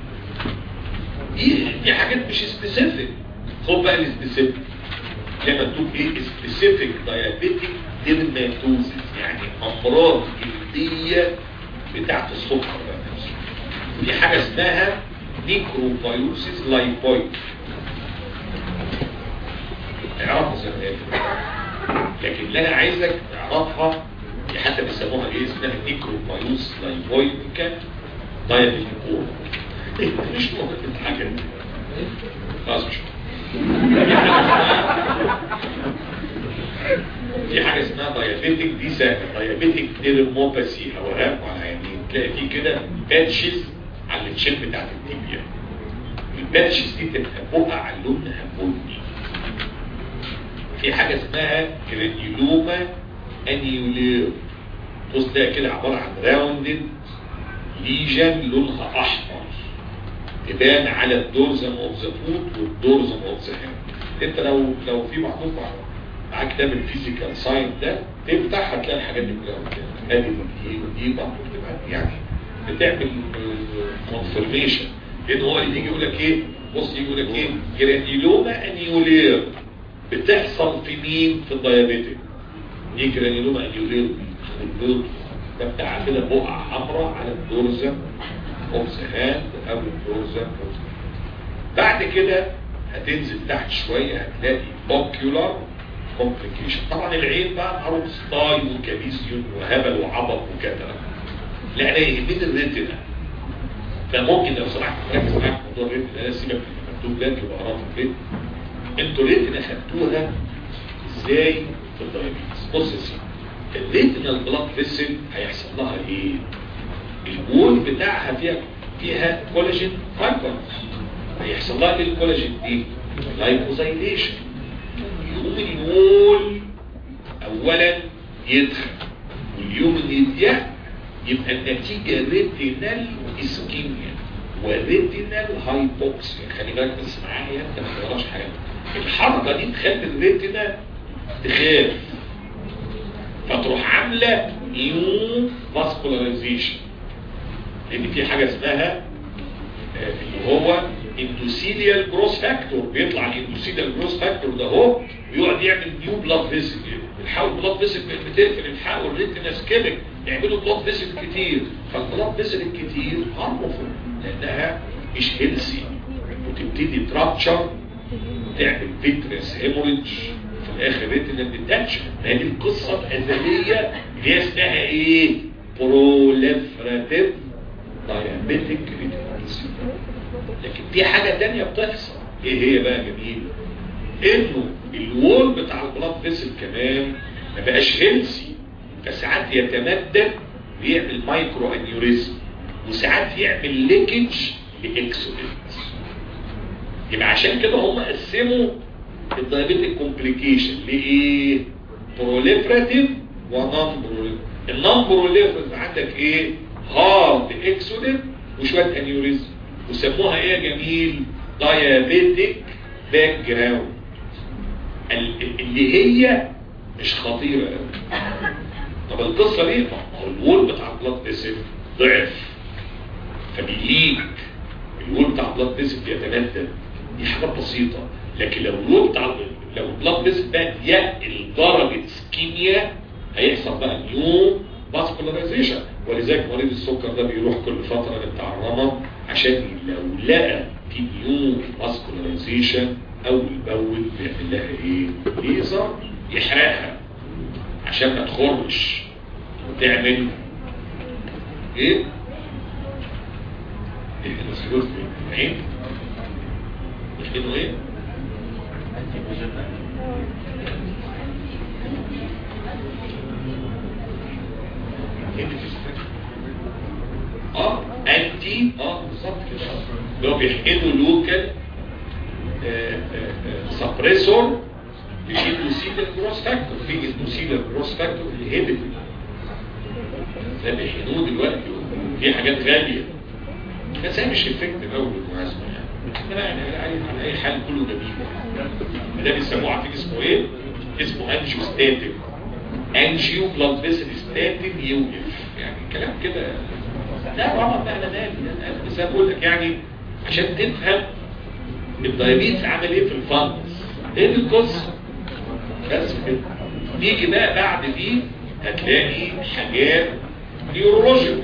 دي دي حاجات مش سبيسيفيك خد بقى السبيسيفيك لما تقول ايه سبيسيفيك دايابيتيك ديرماتوزيس يعني امراض جلديه بتاعت السكر بقى نفسه في حاجه اسمها نيكروبايوسيس لايبويد اعرفها زي ما هي لكن اللي انا عايزك تعرفها دي حتى بيسموها ايه اسمها نيكروبايوس لايبويديكا دايابيتيك مش مهم الحاجه دي خلاص مش في حاجه اسمها دايابيتيك دي سهله دايابيتيك ديرموباسي او هام على عينين تلاقي فيه كده باتشز على الشيب بتاعت التيبيا الباتشز دي تبقى بقع لونها بني في حاجه اسمها جرانيولوما انيولير بص ده كده عباره عن راوندد ليجن لونها احمر تبان على الدورزم اوف ذا فوت والدورزم اوف ذا هاند انت لو لو في محطوط معاك كتاب الفيزيكال ساين ده تفتح هتلاقي الحاجات دي كلها قدامك ادي ودي ودي برضه بتبقى يعني بتعمل كونفرميشن لان هو اللي يجي يقول لك ايه بص يجي يقول لك ايه جرانيلوما انيولير بتحصل في مين في الديابيتيك دي جرانيلوما انيولير البيض ده بتاع كده بقعه حمراء على الدورزم اوف ذا هاند او الدورزم بعد كده هتنزل تحت شويه هتلاقي اوكيولار كومبليكيشن طبعا العين بقى معروف ستاي وكابيسيون وهبل وعبط وكذا لا انا يهمني الريتنا فممكن لو سمحت تركز معاك في موضوع الريتنا ده سيبك من المكتوب ده تبقى قرات البيت انتوا الريتنا خدتوها ازاي في الدايابيتس بص يا سيدي الريتنا البلاد فيسل هيحصل لها ايه؟ البول بتاعها فيها فيها كولاجين فايبرز هيحصل لها ايه الكولاجين دي؟ لايبوزايليشن يقوم الوول اولا يدخل واليوم اللي يضيق يبقى النتيجة ريتينال اسكيميا وريتينال هايبوكسيا خلي بالك بس معايا انت ما تقراش حاجة الحركة دي تخلي الريتينا تخاف فتروح عاملة نيو فاسكولاريزيشن لان في حاجة اسمها آه، اللي هو اندوسيليال جروس فاكتور بيطلع الاندوسيليال جروس فاكتور ده اهو ويقعد يعمل نيو بلاد فيسل الحاول بلاد فيسل بتقفل الحقوا الريتنا سكيمك يعملوا بلاد فيسل كتير فالبلاد فيسل الكتير هارمفول لانها مش هيلسي وتبتدي ترابتشر تعمل فيترس هيموريدج في الاخر ريتنا ديتاتش ما هي دي القصه الازليه اللي هي اسمها ايه؟ بروليفراتيف دايابيتيك ريتينوباثي لكن في حاجة تانية بتحصل ايه هي بقى جميل انه الوول بتاع البلاد فيسل كمان ما بقاش هيلسي فساعات يتمدد ويعمل مايكرو انيوريزم وساعات يعمل ليكج لاكسودنت يبقى عشان كده هم قسموا الدايابيتيك كومبليكيشن لايه بروليفراتيف ونون بروليفراتيف النون بروليفراتيف عندك ايه هارد اكسودنت وشويه انيوريزم وسموها ايه يا جميل دايابيتيك باك جراوند اللي هي مش خطيرة قوي طب القصة ليه؟ ما هو الوول بتاع البلاد فيسل ضعف فبيليك الوول بتاع البلاد فيسل بيتمدد دي حاجات بسيطة لكن لو الوول بتاع لو البلاد فيسل بقى ضيق لدرجة سكيميا هيحصل بقى نيو فاسكولاريزيشن ولذلك مريض السكر ده بيروح كل فترة بتاع الرمض عشان لو لقى في نيو فاسكولاريزيشن اول باول بيعمل لها ايه ليزر يحرقها عشان ما تخرج وتعمل ايه ايه السلوك عين مش كده ايه اه انتي اه بالظبط كده اللي هو بيحقنوا لوكال سبريسور للإندوسيلر جروس فاكتور في إندوسيلر جروس فاكتور الهيبت ده بيحقنوه دلوقتي دي حاجات غالية بس هي مش افكتيف قوي بالمناسبة يعني يعني على على اي حال كله جميل ده بيسموه عارفين اسمه ايه؟ اسمه انجيو ستاتين انجيو بلاد فيسل ستاتين يوقف يعني كلام كده لا طبعا ده انا مالي بس انا بقول لك يعني عشان تفهم الدايابيتس عمل ايه في الفانس ايه القصه بس كده نيجي بقى بعد دي هتلاقي حاجات نيورولوجيك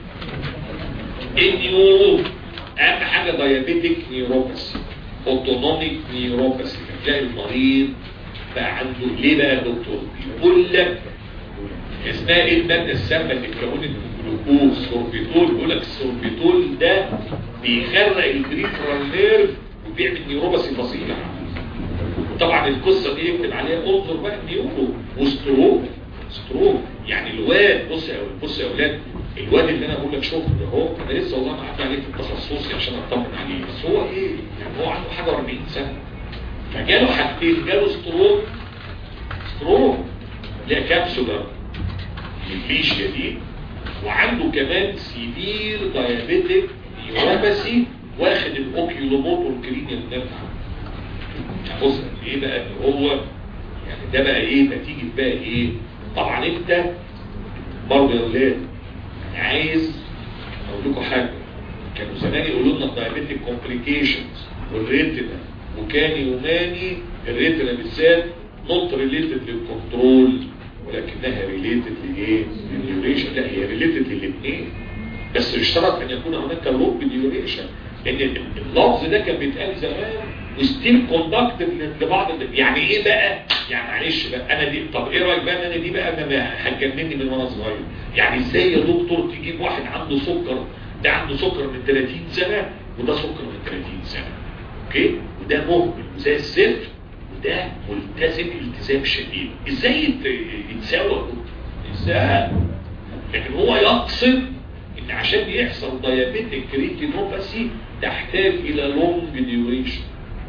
النيورو اهم حاجه دايابيتيك نيوروباثي اوتونوميك نيوروباثي هتلاقي المريض بقى عنده ليه بقى يا دكتور بيقول لك اسمها ايه الماده السامه اللي بتكون الجلوكوز سوربيتول بيقول لك السوربيتول ده بيخرق البريفرال نيرف وبيعمل نيوروباثي فظيعه طبعا القصه دي يكتب عليها انظر بقى نيورو وستروك ستروك يعني الواد بص يا بص يا اولاد الواد اللي انا بقول لك شوف ده هو انا لسه والله ما عدى عليه في التخصصي عشان اطمن عليه بس هو ايه يعني هو عنده حاجه 40 سنه فجاله حاجتين جاله ستروك ستروك اللي هي كبسولر الفيشيا دي وعنده كمان سيفير دايابيتك نيوروباثي واخد الاوكيولوموتور كرينيال نيرف بص ايه بقى ان هو يعني ده بقى ايه نتيجه بقى ايه طبعا انت برضه يا اولاد عايز اقول لكم حاجه كانوا زمان يقولوا لنا الدايابيتك كومبليكيشنز والريتنا وكاني وماني الريتنا بالذات نوت ريليتد للكنترول ولكنها ريليتد لايه؟ للديوريشن لا هي ريليتد للاثنين بس اشترط ان يكون هناك لوب ديوريشن لان اللفظ ده كان بيتقال زمان وستيل كوندكتيف لبعض يعني ايه بقى يعني معلش بقى انا دي طب ايه رايك بقى ان انا دي بقى انا هتجنني من وانا صغير يعني ازاي يا دكتور تجيب واحد عنده سكر ده عنده سكر من 30 سنه وده سكر من 30 سنه اوكي وده مهمل وزي الزفت وده ملتزم التزام شديد ازاي يتساوى ازاي لكن هو يقصد ان عشان يحصل دايابيتك ريتينوباثي تحتاج الى لونج ديوريشن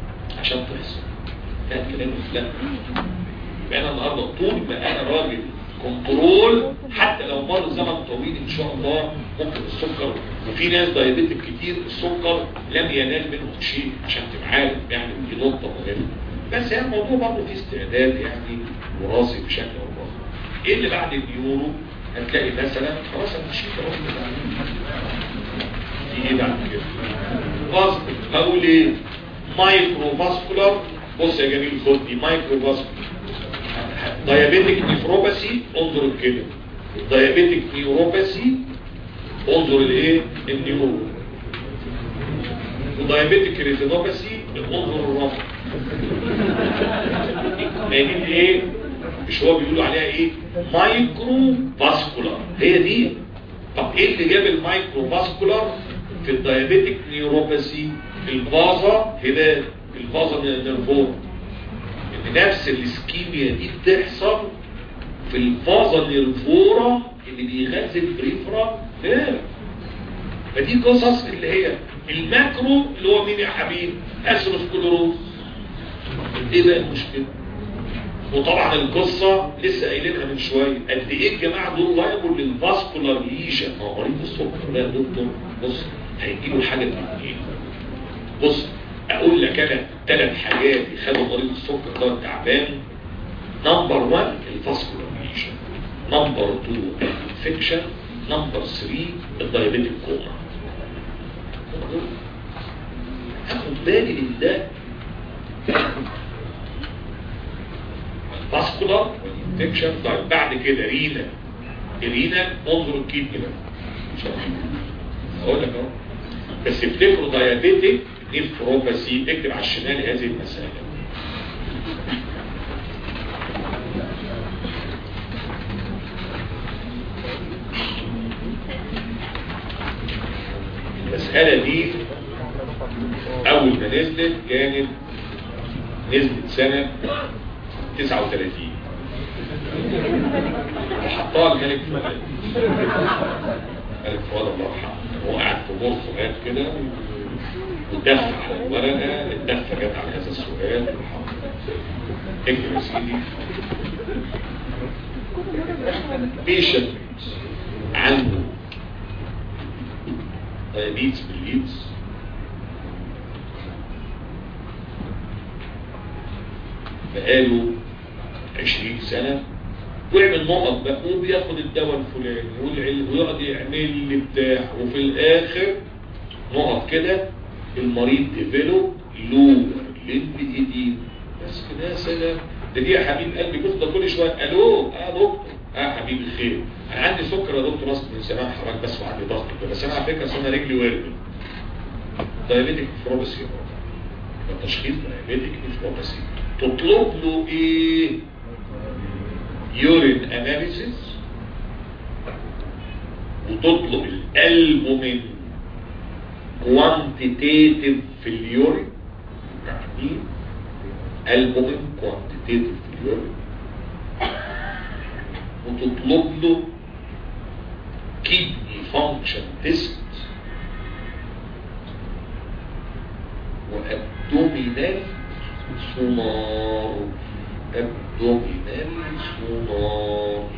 عشان تحصل ده الكلام لا يبقى انا النهارده طول ما انا راجل كنترول حتى لو مر زمن طويل ان شاء الله ممكن السكر وفي ناس دايابيتك كتير السكر لم ينال منهم شيء عشان تبقى عارف يعني دي نقطه مهمه بس يعني الموضوع برضه فيه استعداد يعني وراثي بشكل او باخر ايه اللي بعد النيورو هتلاقي مثلا خلاص انا مشيت اهو في ايه بعد كده فاسكولار اقول ايه مايكرو فاسكولار بص يا جميل خد دي مايكرو فاسكولار دايابيتك نيفروباثي انظر كده دايابيتك نيوروباثي انظر الايه النيورو ودايابيتك ريتينوباثي انظر الرفض لان دي ايه مش هو بيقولوا عليها ايه مايكرو فاسكولار هي دي طب ايه اللي جاب المايكرو فاسكولار في الدايابيتك نيوروباثي الفازا هنا الفازا نيرفون ان نفس الاسكيميا دي بتحصل في الفازا نيرفورا اللي بيغذي البريفرا نيرف فدي قصص اللي هي الماكرو اللي هو مين يا حبيب اسروسكلوروز ايه بقى المشكله وطبعا القصة لسه قايلينها من شوية قد ايه الجماعة دول لايبل للفاسكولار ليجن ما هو مريض السكر ده يا دكتور بص هيجيله حاجة من ايه بص اقول لك انا ثلاث حاجات يخلوا مريض السكر ده تعبان نمبر 1 الفاسكولار ليجن نمبر 2 الانفكشن نمبر 3 الدايابيتيك كوما هاخد بالي من ده فاسكولار والانفكشن طيب بعد كده رينا الرينا انظروا الكيدني بقى ان شاء الله اقول لك اهو بس افتكروا دايابيتك نيفروباثي اكتب على الشمال هذه المسألة المسألة دي أول ما نزلت كانت نزلت سنة 39 وحطها الملك فؤاد الملك فؤاد الله يرحمه هو قاعد في غرفه قاعد كده ودف على الورقة الدفة جت على هذا السؤال اكتب يا سيدي بيشنت عنده دايابيتس بالليدز بقاله 20 سنة ويعمل نقط بقى وبياخد الدواء الفلاني والعلم ويقعد يعمل لي بتاع وفي الاخر نقط كده المريض ديفلوب لور لمب ايدين بس كده يا سلام ده دي يا حبيب قلبي بيفضل كل شويه الو اه دكتور اه حبيبي خير انا عندي سكر يا دكتور اصلا من زمان حضرتك بس وعندي ضغط كده بس انا على فكره اصل انا رجلي ورمت دايابيتك نفروباسي التشخيص دايابيتك نفروباسي تطلب له ايه يورين اناليسيس وتطلب الالبومين كوانتيتيف في اليورين يعني البومين كوانتيتيف في اليورين وتطلب له كيدني فانكشن تيست وابدومينال سونار ابدومينال سونار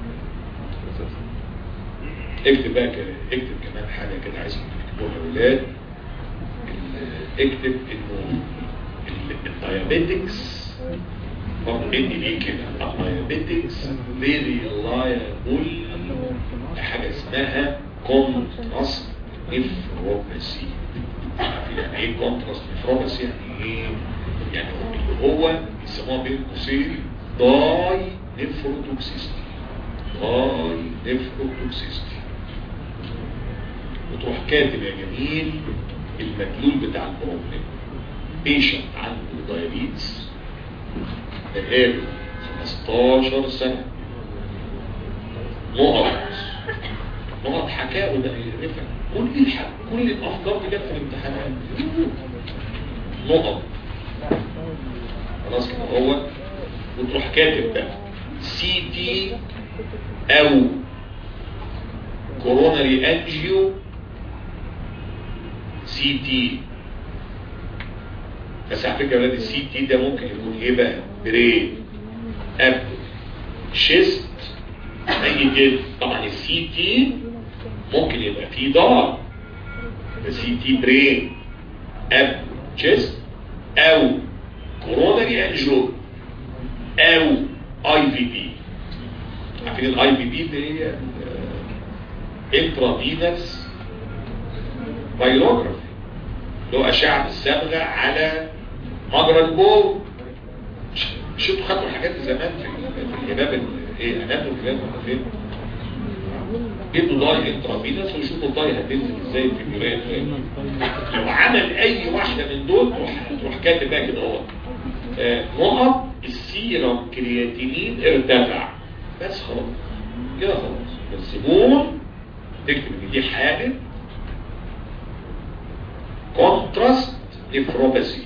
اكتب بقى كده اكتب كمان حاجة كده عايزكم تكتبوها يا ولاد اكتب انه الدايابيتكس برضه ادي ليه كده الدايابيتكس فيري لايبل حاجة اسمها كونتراست نفروباسي يعني ايه كونتراست نفروباسي يعني ايه يعني اللي هو يسموها بين قوسين داي نفروتوكسيستي داي نفروتوكسيستي وتروح كاتب يا جميل المدلول بتاع البروبلم بيشنت عنده دايابيتس بقاله 15 سنة نقط نقط حكاوي ده يعرفها كل الحق كل الافكار دي جت في الامتحانات نقط خلاص كده هو وتروح كاتب بقى سي تي او كوروناري انجيو سي تي بس على فكره يا ولاد السي تي ده ممكن يكون ايه بقى برين اب شيست زي كده طبعا السي تي ممكن يبقى فيه ضغط سي تي برين اب تشيست او كوروناري انجو او اي في بي عارفين الاي في بي اللي هي انترافينس بايلوجرافي اللي هو اشعه الصبغه على مجرى البول مش مش انتوا خدتوا الحاجات دي زمان في في الهباب ال- ايه اناتو الكلام ولا فين جبتوا داي انترافينس ويشوفوا الداي هتنزل ازاي في الجريان لو عمل اي واحده من دول تروح تروح كاتب بقى كده اهو آه، نقط السيرم كرياتينين ارتفع بس خلاص كده خلاص الزبون تكتب ان دي حاله كونتراست نفروباسي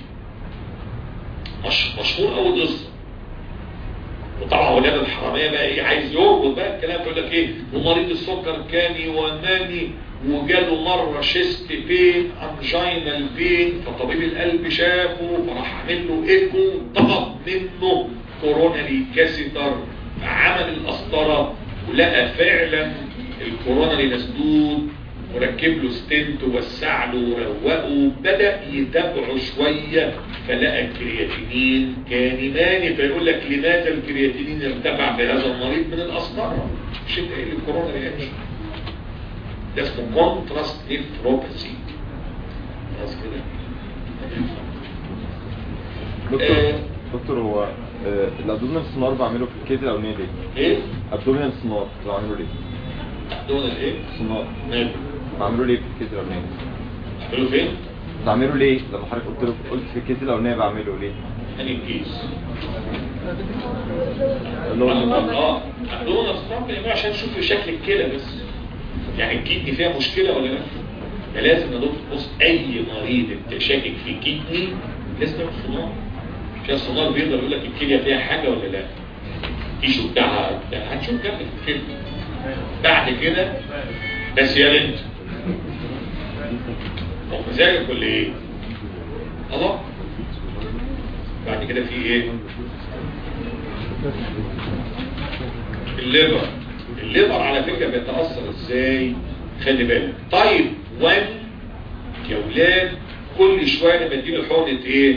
مش مشهور قوي قصه وطبعا ولاد الحراميه بقى ايه عايز يربط بقى الكلام يقول لك ايه ومريض السكر كان يوناني وجاله مره شيست بين انجينال بين فطبيب القلب شافه فراح عامل له ايكو طلب منه كوروناري كاسيتر فعمل القسطره ولقى فعلا الكوروناري مسدود وركب له ستنت ووسع له وروقه بدا يتابعه شويه فلقى الكرياتينين كان ماني فيقول لك لماذا الكرياتينين ارتفع في هذا المريض من القسطره مش انت ايه الكورونا رياكشن ده اسمه كونتراست نيفروباثي خلاص كده دكتور آه. دكتور هو آه، الابدومينال سونار بعمله في الكيس الاولانيه ليه؟ ايه ابدومينال سونار بعمله ليه؟ دون الايه سونار ماله بعمله ليه في الكيس الاولانيه؟ عملوا فين بعمله ليه؟ لما حضرتك قلت له قلت في الكيس الاولانيه بعمله ليه؟ انهي كيس اللي هو اه دون الصنف يعملوا عشان تشوفوا شكل الكلى بس يعني الكدني فيها مشكله ولا لا ده لازم يا دكتور بص اي مريض انت شاكك في كدني لازم تعمل صناعه عشان الصناعه بيقدر يقول لك الكليه فيها حاجه ولا لا التيشو بتاعها بتاع هتشوف كده في الفيلم بعد كده بس يا بنت هو مزاجك ولا ايه؟ الله بعد كده في ايه؟ الليفر الليفر على فكرة بيتأثر ازاي خلي بالك طيب وان يا ولاد كل شوية لما اديله حقنة ايه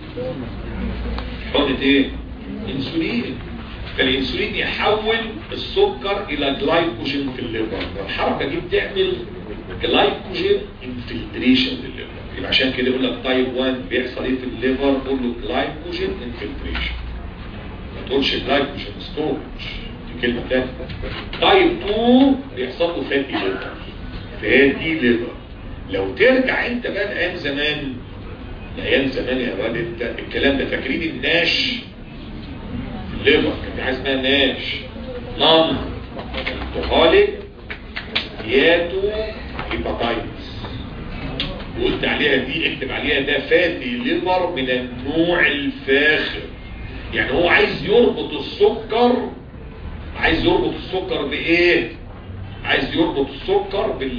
حقنة ايه انسولين فالانسولين يحول السكر الى جلايكوجين في الليفر الحركة دي بتعمل جلايكوجين انفلتريشن للليفر يبقى عشان كده يقول لك تايب 1 بيحصل ايه في الليفر قول له جلايكوجين انفلتريشن ما تقولش جلايكوجين ستورج دي كلمة تانية تايب 2 بيحصل له فاتي ليفر فاتي ليفر لو ترجع انت بقى لايام زمان لايام زمان يا ولد انت الكلام ده فاكرين الناش في الليفر كان في حاجه اسمها ناش نون الكحوليك ياتو هيباتايتس وقلت عليها دي اكتب عليها ده فاتي ليفر من النوع الفاخر يعني هو عايز يربط السكر عايز يربط السكر بايه عايز يربط السكر بال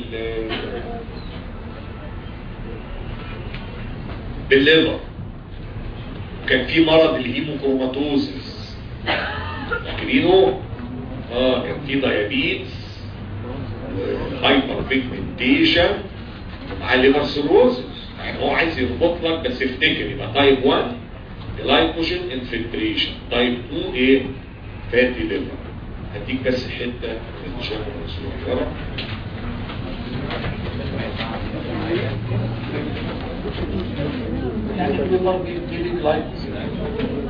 بالليفر كان في مرض الهيموكروماتوزيس فاكرينه اه كان في دايابيتس هايبر بيجمنتيشن مع الليفر سيروزس يعني هو عايز يربط لك بس افتكر يبقى تايب 1 جلايكوجين انفلتريشن تايب 2 ايه فاتي ليفر هديك بس حته من شغل صغيره يعني الليفر بيدي جلايكوجين